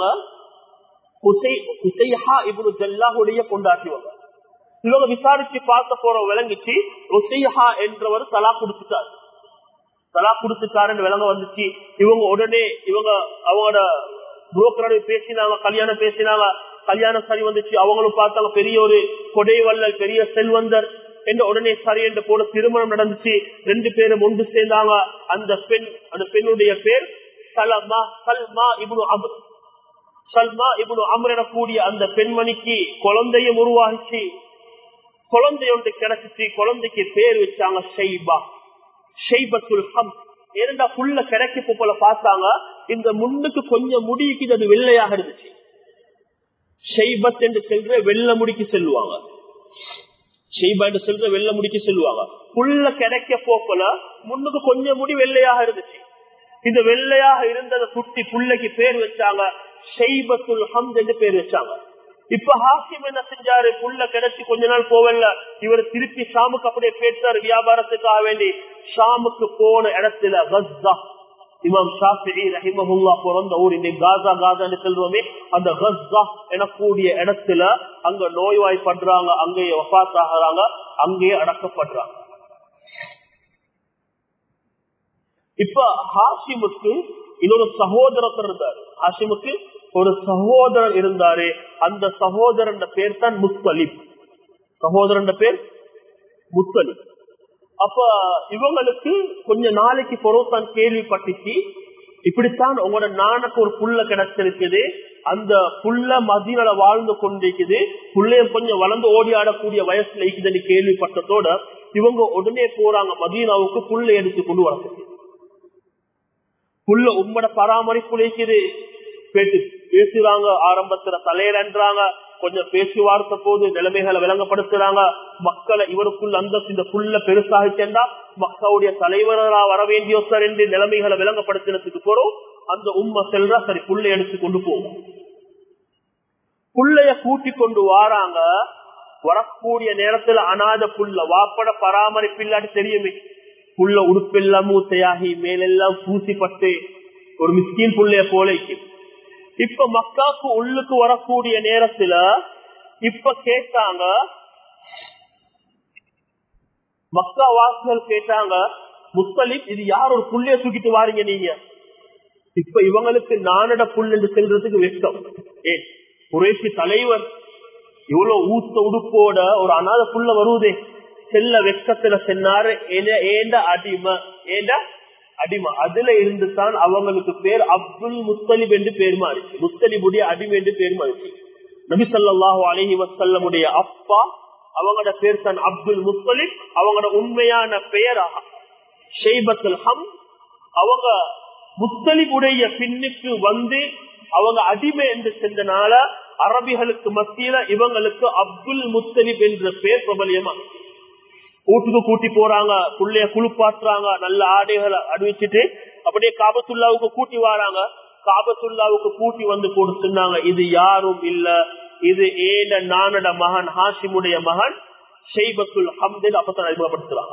ஜல்லாஹுடைய கொண்டாட்டிவங்க இவங்க விசாரிச்சு பார்க்க போற விளங்கிச்சு ருசைஹா என்றவர் தலா கொடுத்துட்டார் தலா கொடுத்துட்டாருன்னு விளங்க வந்துச்சு இவங்க உடனே இவங்க அவங்களோட புரோக்கரோட பேசினாங்க கல்யாணம் பேசினாங்க கல்யாணம் சரி வந்துச்சு அவங்களும் பார்த்தாங்க பெரிய ஒரு கொடைவல்லல் பெரிய செல்வந்தர் என்று உடனே சரி என்று போல திருமணம் நடந்துச்சு ரெண்டு பேரும் ஒன்று சேர்ந்தாங்க அந்த பெண் அந்த பெண்ணுடைய பேர் சலமா சல்மா இப்னு அபு சல்மா இப்னு அம்ர் எனக்கூடிய அந்த பெண்மணிக்கு குழந்தையும் உருவாகிச்சு குழந்தை ஒன்று கிடைச்சிச்சு குழந்தைக்கு பேர் வச்சாங்க ஷைபா ஷைபத்துல் ஹம் ஏனென்றா புள்ள கிடைக்க போல பார்த்தாங்க இந்த முன்னுக்கு கொஞ்சம் முடிக்கு அது வெள்ளையாக இருந்துச்சு ஷைபத் என்று செல்ற வெள்ள முடிக்கு செல்லுவாங்க ஷெய்பா என்று செல்ற வெள்ள முடிக்கு செல்லுவாங்க புள்ள கிடைக்க போக்கல முன்னுக்கு கொஞ்சம் முடி வெள்ளையாக இருந்துச்சு இந்த வெள்ளையாக இருந்தத குட்டி புள்ளைக்கு பேர் வச்சாங்க ஷெய்பத்துல் ஹம்த் என்று பேர் வச்சாங்க இப்ப ஹாசிம் என்ன செஞ்சாரு புள்ள கிடைச்சி கொஞ்ச நாள் போவல இவர் திருப்பி ஷாமுக்கு அப்படியே பேசாரு வியாபாரத்துக்காக வேண்டி ஷாமுக்கு போன இடத்துல கஸ்ஸா இமாம் ஷாஃபி ரஹிமஹுல்லா பிறந்த ஊர் இன்னைக்கு காசா காசான்னு சொல்றோமே அந்த கஸ்ஸா எனக்கூடிய இடத்துல அங்க நோய்வாய்ப்படுறாங்க அங்கேயே வபாத் ஆகிறாங்க அங்கேயே அடக்கப்படுறாங்க இப்ப ஹாஷிமுக்கு இன்னொரு சகோதரர் இருந்தாரு ஹாஷிமுக்கு ஒரு சகோதரர் இருந்தாரு அந்த சகோதரன் பேர் தான் முத்தலிப் சகோதரன் பேர் முத்தலிப் அப்ப இவங்களுக்கு கொஞ்ச நாளைக்கு பிறகு தான் கேள்விப்பட்டுச்சு இப்படித்தான் உங்களோட நானுக்கு ஒரு புள்ள கிடைச்சிருக்குது அந்த புள்ள மதியில வாழ்ந்து கொண்டிருக்குது புள்ளையும் கொஞ்சம் வளர்ந்து ஓடி ஆடக்கூடிய வயசுல இருக்குதுன்னு கேள்விப்பட்டதோட இவங்க உடனே போறாங்க மதீனாவுக்கு புள்ள எடுத்து கொண்டு வரதுக்கு புள்ள உம்மட பராமரிப்பு இருக்குது பேட்டு பேசுறாங்க ஆரம்பத்துல தலையிடன்றாங்க கொஞ்சம் பேச்சுவார்த்தை போது நிலைமைகளை விளங்கப்படுத்துறாங்க மக்களை இவருக்குள்ள அந்த இந்த புள்ள பெருசாகிச்சா மக்களுடைய தலைவரா வர வேண்டிய என்று நிலைமைகளை விளங்கப்படுத்தினதுக்கு போறோம் அந்த உண்மை செல்றா சரி புள்ள எடுத்து கொண்டு போகும் புள்ளைய கூட்டி கொண்டு வாராங்க வரக்கூடிய நேரத்துல அனாத புள்ள வாப்பட பராமரிப்பு இல்லாட்டி தெரியுமே புள்ள உடுப்பெல்லாம் மூத்தையாகி மேலெல்லாம் பூசிப்பட்டு ஒரு மிஸ்கின் புள்ளைய போலைக்கு இப்ப மக்காக்கு உள்ளுக்கு வரக்கூடிய நேரத்துல இப்ப கேட்டாங்க மக்கா வாசிகள் கேட்டாங்க முத்தலிப் இது யார் ஒரு புள்ளைய தூக்கிட்டு வாரீங்க நீங்க இப்ப இவங்களுக்கு நானட புல் என்று செல்றதுக்கு வெட்கம் ஏன் குறைசி தலைவர் இவ்வளவு ஊத்த உடுப்போட ஒரு அநாத புள்ள வருவதே செல்ல வெக்கத்துல சென்னாரு ஏண்ட அடிமை ஏண்ட அடிமை அதுல இருந்து தான் அவங்களுக்கு பேர் அப்துல் முத்தலிப் என்று பேர் மாறிச்சு முத்தலிபுடைய அடிமை என்று பேர் மாறிச்சு நபி சொல்லாஹு அலஹி வசல்லமுடைய அப்பா அவங்களோட பேர் தான் அப்துல் முத்தலிப் அவங்களோட உண்மையான பெயர் ஷெய்பத்துல் ஹம் அவங்க முத்தலிபுடைய பின்னுக்கு வந்து அவங்க அடிமை என்று சென்றனால அரபிகளுக்கு மத்தியில இவங்களுக்கு அப்துல் முத்தலிப் என்ற பேர் பிரபலியமா வீட்டுக்கு கூட்டி போறாங்க புள்ளைய குளிப்பாட்டுறாங்க நல்ல ஆடைகளை அணிவிச்சுட்டு அப்படியே காபத்துல்லாவுக்கு கூட்டி வராங்க காபத்துல்லாவுக்கு கூட்டி வந்து போட்டு சொன்னாங்க இது யாரும் இல்ல இது ஏட நானட மகன் ஹாசிமுடைய மகன் ஷெய்பத்துல் ஹம்தின் அப்பதான் அறிமுகப்படுத்துறாங்க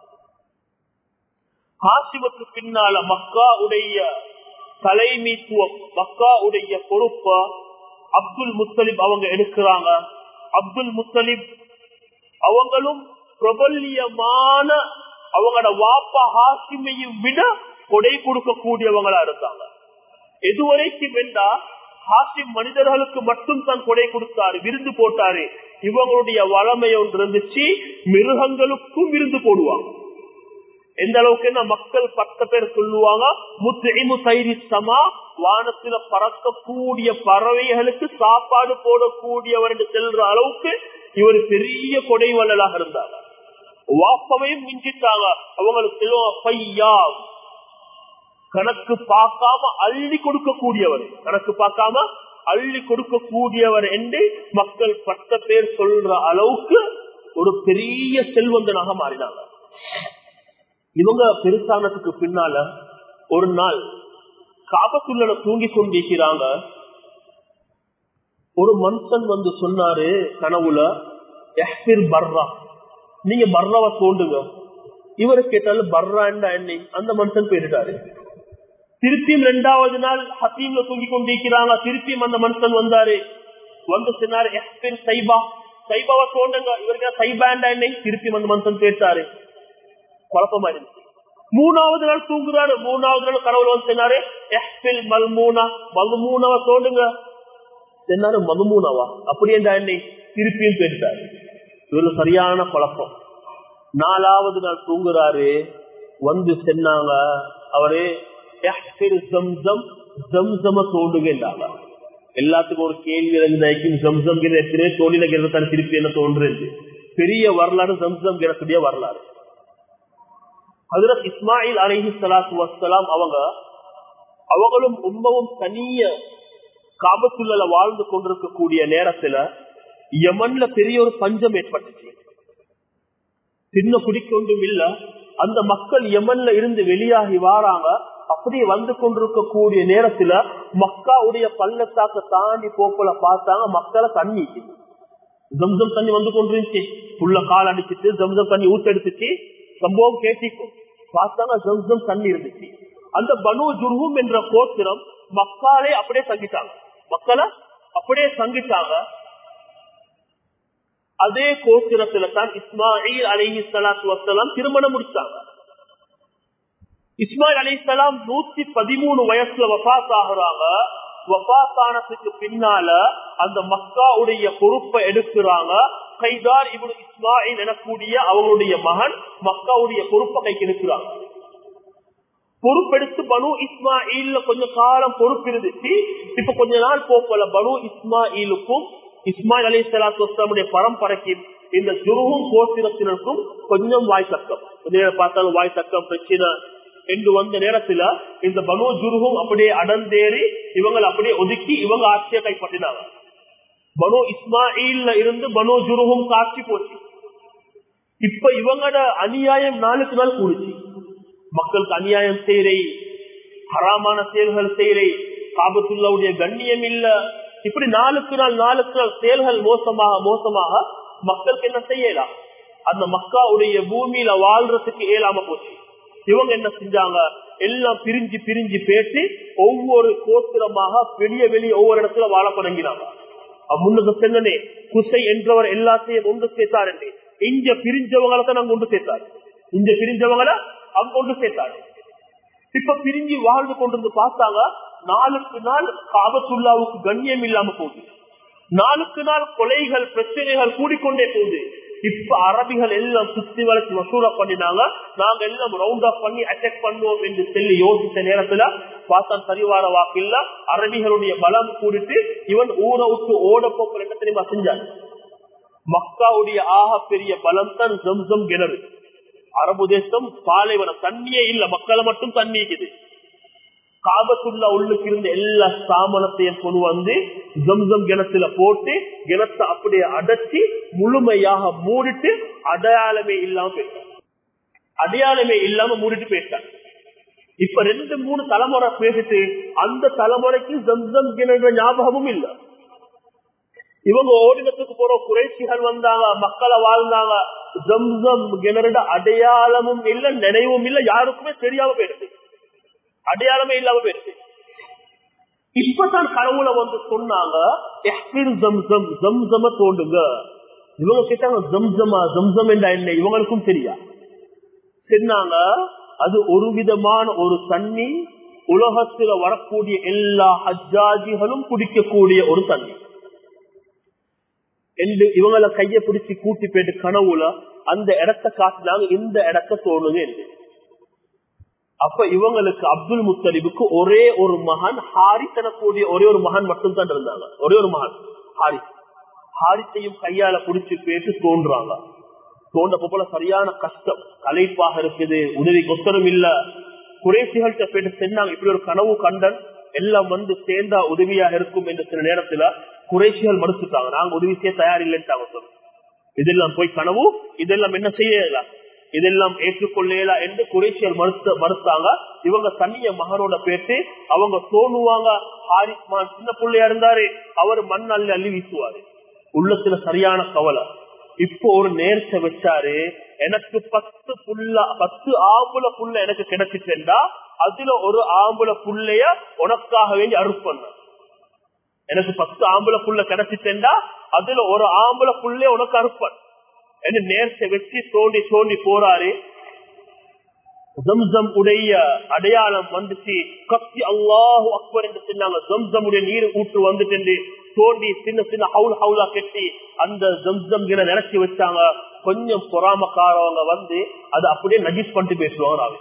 ஹாசிமுக்கு பின்னால மக்கா உடைய தலைமைத்துவம் மக்கா உடைய பொறுப்ப அப்துல் முத்தலிப் அவங்க எடுக்கிறாங்க அப்துல் முத்தலிப் அவங்களும் பிரபல்யமான அவங்களோட வாப்பா ஹாசிமையும் விட கொடை கொடுக்கக்கூடியவங்களா இருந்தாங்க எதுவரைக்கும் என்றா ஹாசிம் மனிதர்களுக்கு மட்டும் தான் கொடை கொடுத்தாரு விருந்து போட்டாரு இவங்களுடைய வளமை ஒன்று இருந்துச்சு மிருகங்களுக்கும் விருந்து போடுவாங்க எந்த அளவுக்கு மக்கள் பத்து பேர் சொல்லுவாங்க முத்தைமு தைரி சமா வானத்துல பறக்கக்கூடிய பறவைகளுக்கு சாப்பாடு போடக்கூடியவர் என்று செல்ற அளவுக்கு இவர் பெரிய கொடை வள்ளலாக இருந்தாங்க வாப்பவையும் மிஞ்சிட்டாங்க அவங்களுக்கு செல்வம் பையா கணக்கு பார்க்காம அள்ளி கொடுக்கக்கூடியவர் கணக்கு பார்க்காம அள்ளி கொடுக்கக்கூடியவர் என்று மக்கள் பத்த பேர் சொல்ற அளவுக்கு ஒரு பெரிய செல்வந்தனாக மாறினாங்க இவங்க பெருசானதுக்கு பின்னால ஒரு நாள் காபத்துள்ள தூங்கி கொண்டிருக்கிறாங்க ஒரு மனுஷன் வந்து சொன்னாரு கனவுல பர்ரா நீங்க பர்ராவை தோண்டுங்க இவரை கேட்டாலும் பர்ரா என்ன அந்த மனுஷன் போயிட்டாரு திருப்பியும் ரெண்டாவது நாள் ஹத்தீம்ல தூங்கி கொண்டிருக்கிறாங்க திருப்பியும் அந்த மனுஷன் வந்தாரு வந்து சொன்னாரு சைபா சைபாவை தோண்டுங்க இவருக்கு சைபாண்டா என்ன திருப்பியும் அந்த மனுஷன் பேசாரு குழப்பமா இருந்துச்சு மூணாவது நாள் தூங்குறாரு மூணாவது நாள் கடவுள் வந்து சொன்னாரு எஹ்பில் மல்மூனா மல்மூனாவை தோண்டுங்க சொன்னாரு மதுமூனாவா அப்படி என்றா என்னை திருப்பியும் கேட்டாரு இவரு சரியான குழப்பம் நாலாவது நாள் தூங்குறாரு வந்து சொன்னாங்க அவரு ஜம்சம தோண்டுகின்றாங்க எல்லாத்துக்கும் ஒரு கேள்வி இருந்தாய்க்கும் ஜம்சம் கிற எத்தனை தோணில கிரதான் திருப்பி என்ன தோன்றுது பெரிய வரலாறு ஜம்சம் கிரத்துடைய வரலாறு அதுல இஸ்மாயில் அலஹி சலாத்து வசலாம் அவங்க அவங்களும் உண்மவும் தனிய காபத்துள்ள வாழ்ந்து கொண்டிருக்கக்கூடிய நேரத்துல யமன்ல பெரிய ஒரு பஞ்சம் ஏற்பட்டுச்சு சின்ன குடிக்கொண்டும் இல்ல அந்த மக்கள் யமன்ல இருந்து வெளியாகி வாராங்க அப்படியே வந்து கொண்டிருக்கக்கூடிய நேரத்துல மக்காவுடைய பள்ளத்தாக்க தாண்டி போக்கல பார்த்தாங்க மக்களை தண்ணி ஜம்சம் தண்ணி வந்து கொண்டிருந்துச்சு உள்ள கால் அடிச்சுட்டு ஜம்சம் தண்ணி ஊத்தெடுத்துச்சு சம்பவம் கேட்டிக்கும் பார்த்தாங்க ஜம்சம் தண்ணி இருந்துச்சு அந்த பனு ஜுர்ஹும் என்ற கோத்திரம் மக்காலே அப்படியே தங்கிட்டாங்க மக்களை அப்படியே தங்கிட்டாங்க அதே கோத்திரத்துல தான் இஸ்மாயில் அலிஹி சலாத்து வசலாம் திருமணம் முடிச்சாங்க இஸ்மாயில் அலி சலாம் நூத்தி பதிமூணு வயசுல வபாத் ஆகுறாங்க வபாத்தானத்துக்கு பின்னால அந்த மக்காவுடைய பொறுப்பை எடுக்கிறாங்க கைதார் இவனு இஸ்மாயில் எனக்கூடிய அவங்களுடைய மகன் மக்காவுடைய பொறுப்பை கைக்கு எடுக்கிறாங்க பொறுப்பெடுத்து பனு இஸ்மாயில் கொஞ்ச காலம் பொறுப்பு இருந்துச்சு இப்ப கொஞ்ச நாள் போக்கல பனு இஸ்மாயிலுக்கும் இஸ்மாயில் அலி சலாத்து வஸ்லாமுடைய பரம்பரைக்கு இந்த ஜுருவும் கோத்திரத்தினருக்கும் கொஞ்சம் வாய் தக்கம் பார்த்தாலும் வாய் தக்கம் பிரச்சனை என்று வந்த நேரத்துல இந்த பனு ஜுருகும் அப்படியே அடந்தேறி இவங்களை அப்படியே ஒதுக்கி இவங்க ஆட்சியை கைப்பற்றினாங்க பனு இஸ்மாயில்ல இருந்து பனு ஜுருகும் காட்சி போச்சு இப்ப இவங்களோட அநியாயம் நாளுக்கு நாள் கூடுச்சு மக்களுக்கு அநியாயம் செய்யறை ஹராமான செயல்கள் செய்யறை காபத்துள்ளாவுடைய கண்ணியம் இல்ல இப்படி நாளுக்கு நாள் நாளுக்கு நாள் செயல்கள் மோசமாக மோசமாக மக்களுக்கு என்ன செய்யலாம் அந்த மக்காவுடைய பூமியில வாழ்றதுக்கு இயலாம போச்சு இவங்க என்ன செஞ்சாங்க எல்லாம் பிரிஞ்சு பிரிஞ்சு பேசி ஒவ்வொரு கோத்திரமாக வெளிய வெளியே ஒவ்வொரு இடத்துல வாழ தொடங்கினாங்க முன்னுக்கு சென்னனே குசை என்றவர் எல்லாத்தையும் ஒன்று சேர்த்தார் என்று இங்க பிரிஞ்சவங்களை தான் அங்க கொண்டு சேர்த்தாரு இங்க பிரிஞ்சவங்களை அங்க கொண்டு சேர்த்தாரு இப்ப பிரிஞ்சு வாழ்ந்து கொண்டு பார்த்தாங்க நாளுக்கு நாள் காபத்துல்லாவுக்கு கண்ணியம் இல்லாம போகுது நாளுக்கு நாள் கொலைகள் பிரச்சனைகள் கூடிக்கொண்டே போகுது இப்ப அரபிகள் எல்லாம் சுத்தி வளைச்சு மசூரா பண்ணினாங்க நாங்க எல்லாம் ரவுண்ட் ஆஃப் பண்ணி அட்டாக் பண்ணுவோம் என்று சொல்லி யோசித்த நேரத்துல பார்த்தா சரிவார வாக்கில்ல அரபிகளுடைய பலம் கூடிட்டு இவன் ஊரை விட்டு ஓட போக்கிற என்ன தெரியுமா செஞ்சாங்க மக்காவுடைய ஆக பெரிய பலம் தான் ஜம்சம் கிணறு அரபு தேசம் பாலைவனம் தண்ணியே இல்ல மக்களை மட்டும் தண்ணி இருக்குது காபத்துள்ள உள்ளுக்கு இருந்த எல்லா சாமனத்தையும் கொண்டு வந்து ஜம்சம் கிணத்துல போட்டு கிணத்தை அப்படியே அடைச்சி முழுமையாக மூடிட்டு அடையாளமே இல்லாம போயிட்டான் அடையாளமே இல்லாம மூடிட்டு போயிட்டான் இப்ப ரெண்டு மூணு தலைமுறை பேசிட்டு அந்த தலைமுறைக்கு ஜம்சம் கிணறு ஞாபகமும் இல்ல இவங்க ஓடினத்துக்கு போற குறைசிகள் வந்தாங்க மக்களை வாழ்ந்தாங்க ஜம்சம் கிணறுட அடையாளமும் இல்ல நினைவும் இல்ல யாருக்குமே தெரியாம போயிடுது அடையாளமே இல்லாம போயிடுச்சு இப்பதான் கடவுளை வந்து சொன்னாங்க ஜம்சம தோண்டுங்க இவங்க கேட்டாங்க ஜம்சமா ஜம்சம் என்ற என்ன இவங்களுக்கும் தெரியா சொன்னாங்க அது ஒரு விதமான ஒரு தண்ணி உலகத்துல வரக்கூடிய எல்லா ஹஜ்ஜாஜிகளும் குடிக்கக்கூடிய ஒரு தண்ணி என்று இவங்களை கைய பிடிச்சி கூட்டி போயிட்டு கனவுல அந்த இடத்தை காட்டினாங்க இந்த இடத்த தோணுங்க என்று அப்ப இவங்களுக்கு அப்துல் முத்தலிபுக்கு ஒரே ஒரு மகன் ஹாரிஸ் எனக்கூடிய ஒரே ஒரு மகன் மட்டும் தான் இருந்தாங்க ஒரே ஒரு மகன் ஹாரிஸ் ஹாரித்தையும் கையால புடிச்சு பேட்டு தோன்றாங்க தோன்றப்ப போல சரியான கஷ்டம் கலைப்பாக இருக்குது உதவி கொத்தரும் இல்ல குறைசிகள்கிட்ட போயிட்டு சென்னாங்க இப்படி ஒரு கனவு கண்டன் எல்லாம் வந்து சேர்ந்தா உதவியாக இருக்கும் என்ற சில நேரத்துல குறைசிகள் மறுத்துட்டாங்க நாங்க உதவி செய்ய தயாரில்லைன்ட்டாங்க சொல்லு இதெல்லாம் போய் கனவு இதெல்லாம் என்ன செய்யலாம் இதெல்லாம் ஏற்றுக்கொள்ளலாம் என்று குறைசியல் மறுத்த மறுத்தாங்க இவங்க தண்ணிய மகனோட பேட்டு அவங்க தோணுவாங்க ஹாரிஸ்மான் சின்ன பிள்ளையா இருந்தாரு அவர் மண் அள்ளி அள்ளி வீசுவாரு உள்ளத்துல சரியான கவலை இப்போ ஒரு நேர்ச்ச வச்சாரு எனக்கு பத்து புள்ள பத்து ஆம்புல புள்ள எனக்கு கிடைச்சிட்டா அதுல ஒரு ஆம்புல புள்ளைய உனக்காக வேண்டி அறுப்பண்ண எனக்கு பத்து ஆம்புல புள்ள கிடைச்சிட்டா அதுல ஒரு ஆம்புல புள்ளைய உனக்கு அறுப்பன் என்று நேர்ச்ச வச்சு தோண்டி தோண்டி போறாரு ஜம்சம் உடைய அடையாளம் வந்துச்சு கத்தி அல்லாஹு அக்பர் என்று சொன்னாங்க ஜம்சம் உடைய நீர் ஊற்று வந்துட்டு தோண்டி சின்ன சின்ன ஹவுல் ஹவுலா கட்டி அந்த ஜம்சம் கிற நினைச்சு வச்சாங்க கொஞ்சம் பொறாமக்காரவங்க வந்து அதை அப்படியே நஜீஸ் பண்ணிட்டு பேசுவாங்க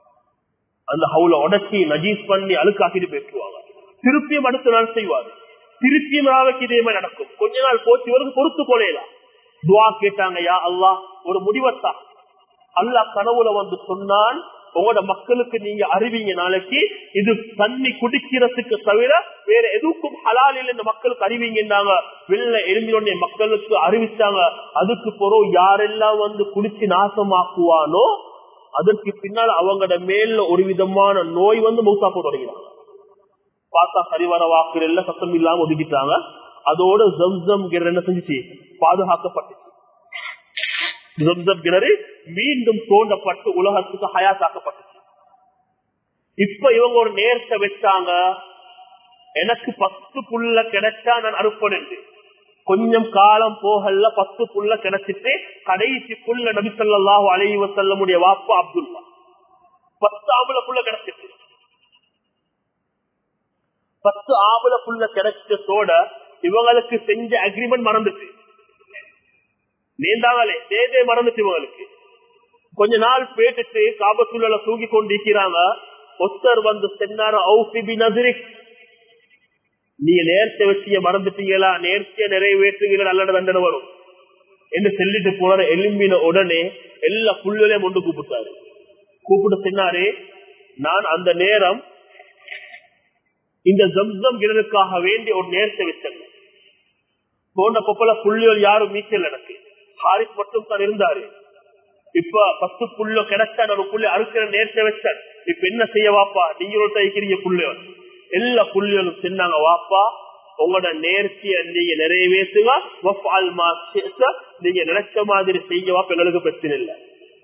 அந்த ஹவுல உடச்சி நஜீஸ் பண்ணி அழுக்காக்கிட்டு பேசுவாங்க திருப்பியும் அடுத்த நாள் செய்வாரு திருப்பியும் ராவைக்கு இதே மாதிரி நடக்கும் கொஞ்ச நாள் போச்சு வருது பொறுத்து கொலையலாம் துவா கேட்டாங்க யா அல்லாஹ் ஒரு முடிவத்தா அல்லாஹ் கனவுல வந்து சொன்னான் உங்களோட மக்களுக்கு நீங்க அறிவிங்க நாளைக்கு இது தண்ணி குடிக்கிறதுக்கு தவிர வேற எதுக்கும் ஹலால் இல்லைன்னு மக்களுக்கு அறிவிங்கன்னாங்க வெளில எரிஞ்சோடனே மக்களுக்கு அறிவிச்சாங்க அதுக்கு பிறகு யாரெல்லாம் வந்து குடிச்சு நாசமாக்குவானோ அதற்கு பின்னால் அவங்களோட மேல ஒரு விதமான நோய் வந்து மௌத்தாக்க தொடங்கினாங்க பார்த்தா சரிவர வாக்குகள் எல்லாம் சத்தம் இல்லாம ஒதுக்கிட்டாங்க அதோட ஜம்சம் கிணறு என்ன செஞ்சுச்சு பாதுகாக்கப்பட்டுச்சு ஜம்சம் கிணறு மீண்டும் தோண்டப்பட்டு உலகத்துக்கு ஹயாத்தாக்கப்பட்டுச்சு இப்ப இவங்க ஒரு நேர்ச்ச வச்சாங்க எனக்கு பத்து புள்ள கிடைச்சா நான் அறுப்பேன் கொஞ்சம் காலம் போகல பத்து புள்ள கிடைச்சிட்டு கடைசி புள்ள நபி சொல்லாஹு அலைஹி வசல்லமுடைய வாப்பா அப்துல்லா பத்து ஆம்பளை புள்ள கிடைச்சிட்டு பத்து ஆம்பளை புள்ள கிடைச்சதோட இவங்களுக்கு செஞ்ச அக்ரிமெண்ட் மறந்துட்டு நீந்தாங்களே தேதே மறந்துட்டு இவங்களுக்கு கொஞ்ச நாள் பேட்டுட்டு காபத்துள்ள தூக்கி கொண்டிருக்கிறாங்க ஒத்தர் வந்து சென்னார நீங்க நேர்ச்சிய வச்சிய மறந்துட்டீங்களா நேர்ச்சிய நிறைவேற்றுகிற நல்ல தண்டனை வரும் என்று சொல்லிட்டு போன எலும்பின உடனே எல்லா புள்ளையும் கொண்டு கூப்பிட்டாரு கூப்பிட்டு சொன்னாரு நான் அந்த நேரம் இந்த ஜம்சம் கிணறுக்காக வேண்டி ஒரு நேர்ச்சி வச்சேன் போன கொப்பல புள்ளிகள் யாரும் மீச்சல் எனக்கு ஹாரிஸ் மட்டும் தான் இருந்தாரு இப்ப பத்து புள்ள கிடைச்சா ஒரு புள்ளி அறுக்கிற நேர்த்த வச்சேன் இப்ப என்ன செய்ய வாப்பா நீங்க இருக்கிறீங்க புள்ளிகள் எல்லா புள்ளிகளும் சொன்னாங்க வாப்பா உங்களோட நேர்ச்சியை நீங்க நிறைவேற்றுங்க நீங்க நினைச்ச மாதிரி செய்ய வாப்பா எங்களுக்கு பிரச்சனை இல்லை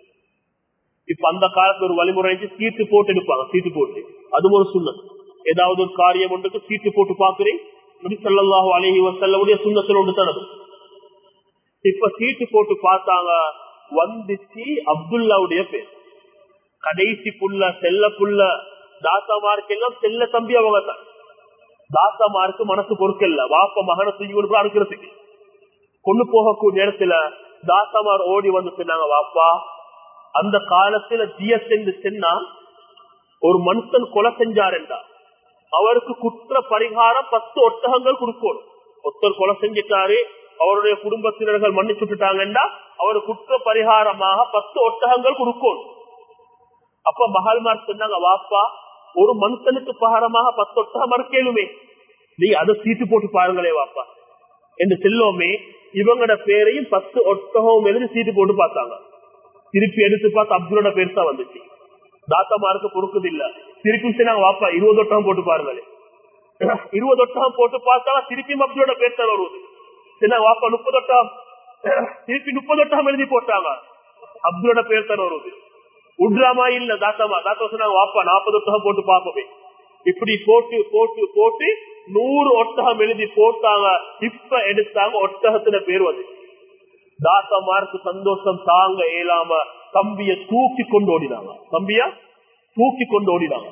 இப்ப அந்த காலத்துல ஒரு வழிமுறை சீட்டு போட்டு எடுப்பாங்க சீட்டு போட்டு அதுவும் ஒரு சுண்ணம் ஏதாவது ஒரு காரியம் ஒன்றுக்கு சீட்டு போட்டு பாக்குறேன் நபி சல்லாஹூ அலஹி வசல்லுடைய சுண்ணத்தில் ஒன்று தனது இப்ப சீட்டு போட்டு பார்த்தாங்க வந்துச்சு அப்துல்லாவுடைய பேர் கடைசி புள்ள செல்ல புள்ள தாத்தாமாருக்கு எல்லாம் செல்ல தம்பி அவங்க தான் தாத்தாமாருக்கு மனசு பொறுக்கல வாப்ப மகனை தூக்கி கொண்டு அறுக்கிறதுக்கு கொண்டு போகக்கூடிய நேரத்துல தாத்தாமார் ஓடி வந்து சொன்னாங்க வாப்பா அந்த காலத்துல தீய சென்று சென்னா ஒரு மனுஷன் கொலை செஞ்சார் என்றா அவருக்கு குற்ற பரிகாரம் பத்து ஒட்டகங்கள் கொடுக்கணும் ஒருத்தர் கொலை செஞ்சிட்டாரு அவருடைய குடும்பத்தினர்கள் மன்னிச்சுட்டாங்கன்னா அவர் குற்ற பரிகாரமாக பத்து ஒட்டகங்கள் கொடுக்கணும் அப்ப மகள்மார் சொன்னாங்க வாப்பா ஒரு மனுஷனுக்கு பகாரமாக பத்து ஒட்டகம் மறுக்கலுமே நீங்க அதை சீட்டு போட்டு பாருங்களே வாப்பா என்று செல்லோமே இவங்களோட பேரையும் பத்து ஒட்டகம் எழுதி சீட்டு போட்டு பார்த்தாங்க திருப்பி எடுத்து பார்த்து அப்துல்லோட பேர் தான் வந்துச்சு தாத்தாமாருக்கு பொறுக்குது இல்ல திருப்பி சொன்னாங்க வாப்பா இருபது ஒட்டகம் போட்டு பாருங்களே இருபது ஒட்டகம் போட்டு பார்த்தா திருப்பியும் அப்துல்லோட பேர் தான் வருவது சில வாப்பா முப்பது ஒட்டகம் திருப்பி முப்பது ஒட்டகம் எழுதி போட்டாங்க அப்துல்லோட பேர் தான் வருவது உட்ராமா இல்ல தாத்தாமா தாத்தா சொன்னாங்க வாப்பா நாற்பது ஒட்டகம் போட்டு பார்ப்போமே இப்படி போட்டு போட்டு போட்டு நூறு ஒட்டகம் எழுதி போட்டாங்க இப்ப எடுத்தாங்க ஒட்டகத்துல பேர் வந்து தாத்தாமாருக்கு சந்தோஷம் தாங்க இயலாம தம்பிய தூக்கி கொண்டு ஓடினாங்க தம்பிய தூக்கி கொண்டு ஓடினாங்க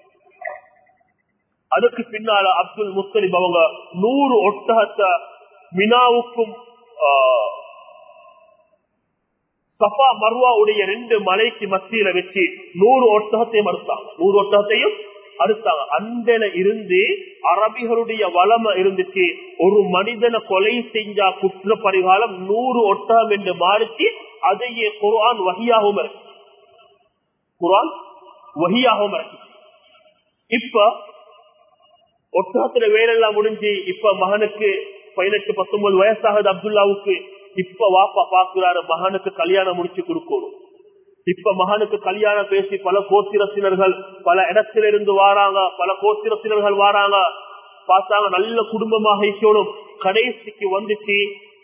அதுக்கு பின்னால அப்துல் முத்தலிப் அவங்க நூறு ஒட்டகத்தை மினாவுக்கும் சஃபா மர்வாவுடைய ரெண்டு மலைக்கு மத்தியில வச்சு நூறு ஒட்டகத்தையும் அறுத்தாங்க நூறு ஒட்டகத்தையும் அறுத்தாங்க அந்த இருந்து அரபிகளுடைய வளம இருந்துச்சு ஒரு மனிதனை கொலை செஞ்சா குற்ற பரிகாரம் நூறு ஒட்டகம் என்று மாறிச்சு அதையே குரான் வகியாகவும் இருக்கு குரான் வகியாகவும் இருக்கு இப்ப ஒட்டகத்துல வேலையெல்லாம் முடிஞ்சு இப்ப மகனுக்கு பதினெட்டு பத்தொன்பது வயசாகுது அப்துல்லாவுக்கு இப்ப வாப்பா பாக்குறாரு மகனுக்கு கல்யாணம் முடிச்சு கொடுக்கணும் இப்ப மகனுக்கு கல்யாணம் பேசி பல கோத்திரத்தினர்கள் பல இடத்துல இருந்து வாராங்க பல கோத்திரத்தினர்கள் வாராங்க பார்த்தாங்க நல்ல குடும்பமாக இருக்கணும் கடைசிக்கு வந்துச்சு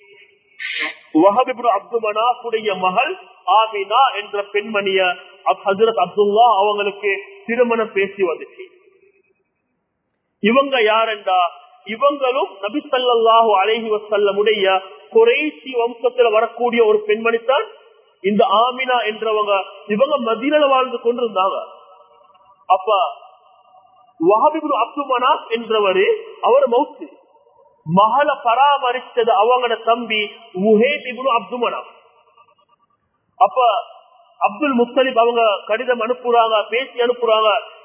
அப்து மனாஃபுடைய மகள் ஆமினா என்ற பெண்மணிய ஹசரத் அப்துல்லா அவங்களுக்கு திருமணம் பேசி வந்துச்சு இவங்க யாரெண்டா இவங்களும் நபி சல்லாஹூ அலஹி வசல்லமுடைய குறைசி வம்சத்துல வரக்கூடிய ஒரு பெண்மணித்தான் இந்த ஆமினா என்றவங்க இவங்க மதியில வாழ்ந்து கொண்டிருந்தாங்க அப்ப வஹபிபுல் அப்து மனாப் என்றவரு அவர் மவுத்து மகளை பராமரித்தது அவங்களோட தம்பி முஹேபிபுல் அப்து மனாப் அப்ப அப்துல் முத்தலிப் அவங்க கடிதம் அனுப்புறாங்க பேசி அனுப்புறாங்க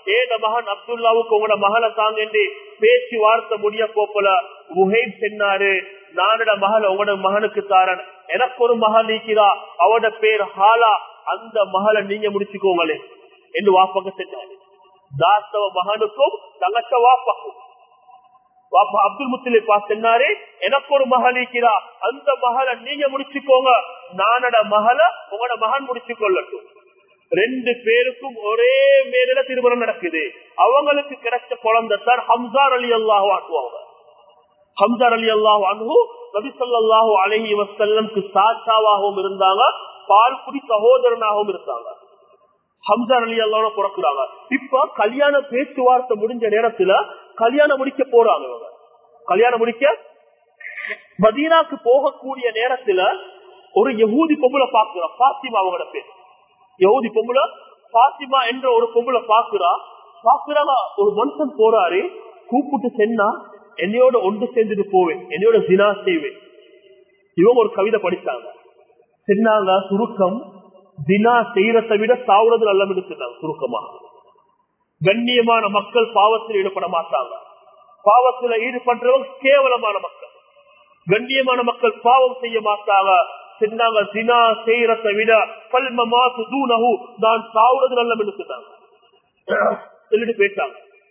ஏத மகன் அப்துல்லாவுக்கு உங்களோட மகளை தாங்க என்று பேச்சு வார்த்தை முடிய போப்பல முஹைப் சொன்னாரு நானோட மகள் உங்களோட மகனுக்கு தாரன் எனக்கு ஒரு மகள் நீக்கிறா அவட பேர் ஹாலா அந்த மகளை நீங்க முடிச்சுக்கோங்களே என்று வாப்பக செஞ்சாரு தாஸ்தவ மகனுக்கும் தங்கச்ச வாப்பாக்கும் பாப்பா அப்துல் முத்தலிப்பா சொன்னாரு எனக்கு ஒரு மகள் இருக்கிறா அந்த மகளை நீங்க முடிச்சுக்கோங்க நானோட மகளை உங்களோட மகன் முடிச்சு கொள்ளட்டும் ரெண்டு பேருக்கும் ஒரே மேல திருமணம் நடக்குது அவங்களுக்கு கிடைச்ச குழந்தை தான் ஹம்சார் அலி அல்லாஹ் ஆக்குவாங்க ஹம்சார் அலி அல்லாஹ் அனு நபி சொல்லாஹு அலஹி வசல்லம்க்கு சாட்சாவாகவும் இருந்தாங்க பால் குடி சகோதரனாகவும் இருந்தாங்க ஹம்சார் அலி அல்லாவோட பிறக்குறாங்க இப்ப கல்யாண பேச்சுவார்த்தை முடிஞ்ச நேரத்துல கல்யாணம் முடிக்க போறாங்க இவங்க கல்யாணம் முடிக்க மதீனாக்கு போகக்கூடிய நேரத்துல ஒரு யகூதி பொம்பளை பாக்குறா பாத்திமா அவங்களோட பேர் யகூதி பொம்பளை பாத்திமா என்ற ஒரு பொம்பளை பாக்குறா பாக்குறாங்க ஒரு மனுஷன் போறாரு கூப்பிட்டு சென்னா என்னையோட ஒன்று சேர்ந்துட்டு போவேன் என்னையோட தினா செய்வேன் இவங்க ஒரு கவிதை படிச்சாங்க சொன்னாங்க சுருக்கம் தினா செய்யறதை விட சாவுறது நல்லது சொன்னாங்க சுருக்கமா கண்ணியமான மக்கள் பாவத்தில் ஈடுபட மாட்டாங்க பாவத்தில் ஈடுபடுறவங்க கேவலமான மக்கள் கண்ணியமான மக்கள் பாவம் செய்ய மாட்டாங்க சொன்னாங்க தினா செய்யறதை விட பல்மமா தூணகு நான் சாவுறது நல்லது சொன்னாங்க சொல்லிட்டு போயிட்டாங்க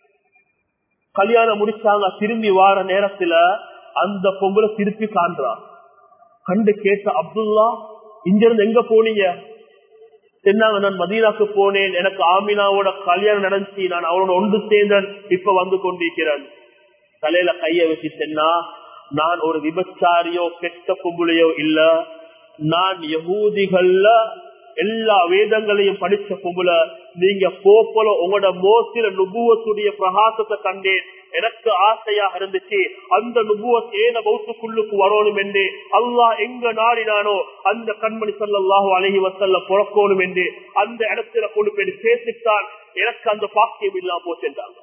கல்யாணம் முடிச்சாங்க திரும்பி வார நேரத்துல அந்த பொங்கலை திருப்பி காண்றா கண்டு கேட்ட அப்துல்லா இங்க இருந்து எங்க போனீங்க சொன்னாங்க நான் மதீனாக்கு போனேன் எனக்கு ஆமினாவோட கல்யாணம் நடந்துச்சு நான் அவனோட ஒன்று சேர்ந்தன் இப்ப வந்து கொண்டிருக்கிறேன் தலையில கைய வச்சு சொன்னா நான் ஒரு விபச்சாரியோ கெட்ட பொம்புலையோ இல்ல நான் யகூதிகள்ல எல்லா வேதங்களையும் படிச்ச பொம்புல நீங்க போப்பல உங்களோட மோசில நுபுவத்துடைய பிரகாசத்தை கண்டேன் எனக்கு ஆசையாக இருந்துச்சு அந்த நுபுவத் ஏன பௌத்துக்குள்ளுக்கு வரணும் என்று அல்லாஹ் எங்க நாடினானோ அந்த கண்மணி சல்லாஹூ அழகி வசல்ல புறக்கணும் என்று அந்த இடத்துல கொண்டு போய் சேர்த்துத்தான் எனக்கு அந்த பாக்கியம் இல்லாம போச்சுட்டாங்க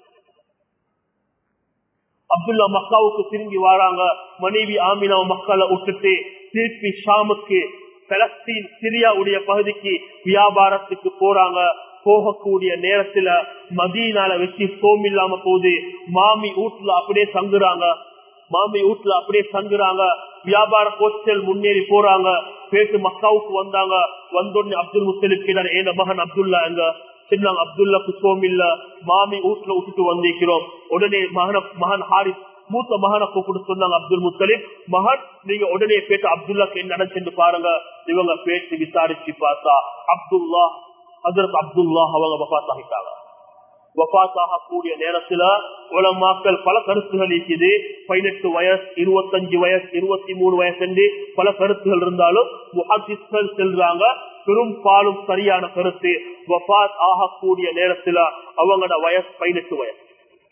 அப்துல்லா மக்காவுக்கு திரும்பி வராங்க மனைவி ஆமினா மக்களை விட்டுட்டு திருப்பி ஷாமுக்கு பலஸ்தீன் சிரியாவுடைய பகுதிக்கு வியாபாரத்துக்கு போறாங்க போகக்கூடிய நேரத்துல மதியனால வச்சு சோம் இல்லாம போகுது மாமி வீட்டுல அப்படியே தங்குறாங்க மாமி வீட்டுல அப்படியே தங்குறாங்க வியாபார கோச்சல் முன்னேறி போறாங்க பேட்டு மக்காவுக்கு வந்தாங்க வந்தோடனே அப்துல் முத்தலிப் ஏன மகன் அப்துல்லா எங்க சின்ன அப்துல்லாக்கு சோம் இல்ல மாமி வீட்டுல விட்டுட்டு வந்திருக்கிறோம் உடனே மகன மகன் ஹாரிஸ் மூத்த மகனை கூப்பிட்டு சொன்னாங்க அப்துல் முத்தலிப் மகன் நீங்க உடனே பேட்டு அப்துல்லாக்கு என்ன நடந்துச்சு பாருங்க இவங்க பேட்டு விசாரிச்சு பார்த்தா அப்துல்லா ஹசரத் அப்துல்லா அவங்க வபாத் ஆகிட்டாங்க வபாத் ஆகக்கூடிய நேரத்துல உலமாக்கள் பல கருத்துகள் இருக்குது பதினெட்டு வயசு இருபத்தஞ்சு வயசு இருபத்தி மூணு வயசு என்று பல கருத்துகள் இருந்தாலும் முஹாதிஸ்கள் செல்றாங்க பெரும்பாலும் சரியான கருத்து வபாத் ஆகக்கூடிய நேரத்துல அவங்களோட வயசு பதினெட்டு வயசு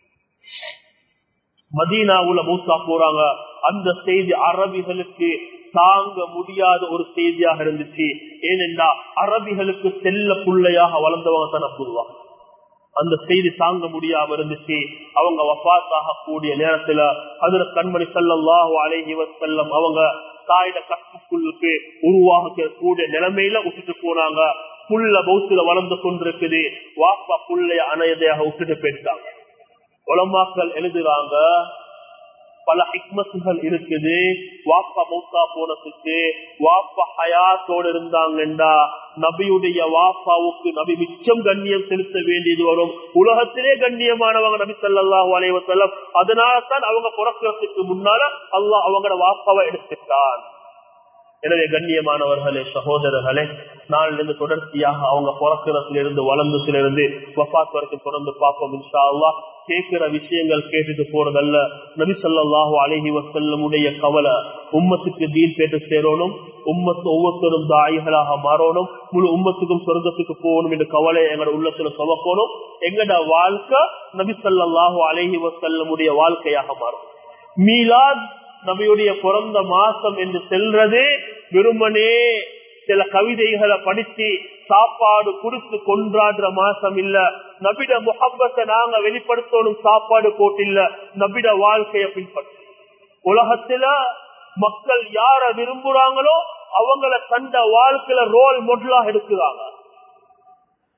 மதீனாவுல மூத்தா போறாங்க அந்த செய்தி அரபிகளுக்கு தாங்க முடியாத ஒரு செய்தியாக இருந்துச்சு ஏனென்றா அரபிகளுக்கு செல்ல புள்ளையாக வளர்ந்தவங்க தான் அப்துல்லா அந்த செய்தி தாங்க முடியாம இருந்துச்சு அவங்க வபாத்தாக கூடிய நேரத்துல அதுல கண்மணி சல்லாஹூ அலைஹி வசல்லம் அவங்க தாயிட கற்புக்குள்ளுக்கு உருவாக கூடிய நிலைமையில விட்டுட்டு போனாங்க புள்ள பௌத்துல வளர்ந்து கொண்டிருக்குது வாப்பா புள்ளைய அணையதையாக விட்டுட்டு போயிட்டாங்க உலமாக்கள் எழுதுறாங்க பல ஹிக்மத்துகள் இருக்குது வாப்பா மௌத்தா போனதுக்கு வாப்பா ஹயாத்தோடு இருந்தாங்கண்டா நபியுடைய வாப்பாவுக்கு நபி மிச்சம் கண்ணியம் செலுத்த வேண்டியது வரும் உலகத்திலே கண்ணியமானவங்க நபி சல்லாஹூ அலைவசல்லம் அதனால தான் அவங்க பிறக்கிறதுக்கு முன்னால அல்லாஹ் அவங்களோட வாப்பாவை எடுத்துட்டான் எனவே கண்ணியமானவர்களே சகோதரர்களே நாளிலிருந்து தொடர்ச்சியாக அவங்க பிறக்கிறதுல இருந்து வளர்ந்ததுல இருந்து வபாத் வரைக்கும் தொடர்ந்து பார்ப்போம் இன்ஷா அல்லா கேட்கிற விஷயங்கள் கேட்டுட்டு போறதல்ல நபி சொல்லாஹு அழகி வசல்லமுடைய கவலை உம்மத்துக்கு தீன் பேட்டு சேரணும் உம்மத்து ஒவ்வொருத்தரும் தாய்களாக மாறணும் முழு உம்மத்துக்கும் சொர்க்கத்துக்கு போகணும் என்ற கவலை எங்களோட உள்ளத்துல சுமக்கணும் எங்கட வாழ்க்கை நபி சொல்லாஹு அழகி வசல்லமுடைய வாழ்க்கையாக மாறும் மீலாத் நபியுடைய பிறந்த மாசம் என்று செல்றதே வெறுமனே சில கவிதைகளை படிச்சு சாப்பாடு கொடுத்து கொண்டாடுற மாசம் இல்ல நபிட முகப்பத்தை நாங்க வெளிப்படுத்தணும் சாப்பாடு போட்டு இல்ல நபிட வாழ்க்கைய பின்பற்ற உலகத்துல மக்கள் யார விரும்புறாங்களோ அவங்கள கண்ட வாழ்க்கையில ரோல் மொடலா எடுக்கிறாங்க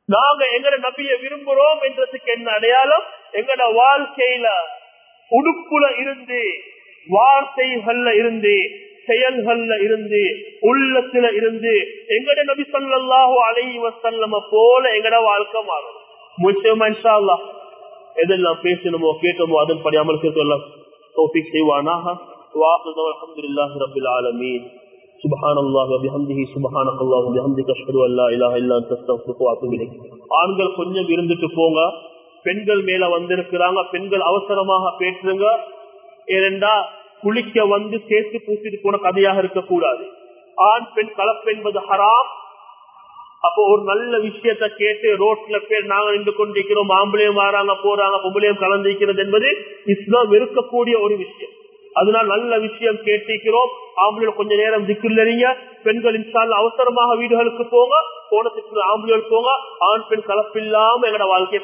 நாங்க எங்கட நபிய விரும்புறோம் என்றதுக்கு என்ன அடையாளம் எங்கட வாழ்க்கையில உடுப்புல இருந்து வார்த்தைகள்ல இருந்து செயல்கள்ல இருந்து உள்ளத்துல இருந்து எங்கட நபி சொல்லல்லாஹோ அலைஹி வசல்லம போல எங்கட வாழ்க்கை மாறும் முக்கியமா இன்ஷா அல்லாஹ் எதெல்லாம் பேசணுமோ கேட்டோமோ அதன்படி அமல் செய்து எல்லாம் தௌஃபீக் செய்வானாக واخر الحمد لله رب العالمين سبحان الله وبحمده سبحانك اللهم وبحمدك اشهد ان لا اله الا انت استغفرك واتوب اليك ஆண்கள் கொஞ்சம் இருந்துட்டு போங்க பெண்கள் மேல வந்திருக்கிறாங்க பெண்கள் அவசரமாக பேசுங்க ஏனென்றா குளிக்க வந்து சேர்த்து பூசிட்டு போன கதையாக இருக்கக்கூடாது ஆண் பெண் கலப்பு என்பது ஹராம் அப்போ ஒரு நல்ல விஷயத்த கேட்டு ரோட்ல பேர் நாங்க நின்று கொண்டிருக்கிறோம் ஆம்பளையும் வராங்க போறாங்க பொம்பளையும் கலந்திருக்கிறது என்பது இஸ்லாம் வெறுக்கக்கூடிய ஒரு விஷயம் அதனால் நல்ல விஷயம் கேட்டிருக்கிறோம் ஆம்பளையோட கொஞ்ச நேரம் திக்குள்ளறீங்க பெண்கள் இன்ஷால்ல அவசரமாக வீடுகளுக்கு போங்க போனதுக்கு ஆம்பளையோடு போங்க ஆண் பெண் கலப்பில்லாம எங்களோட வாழ்க்கையை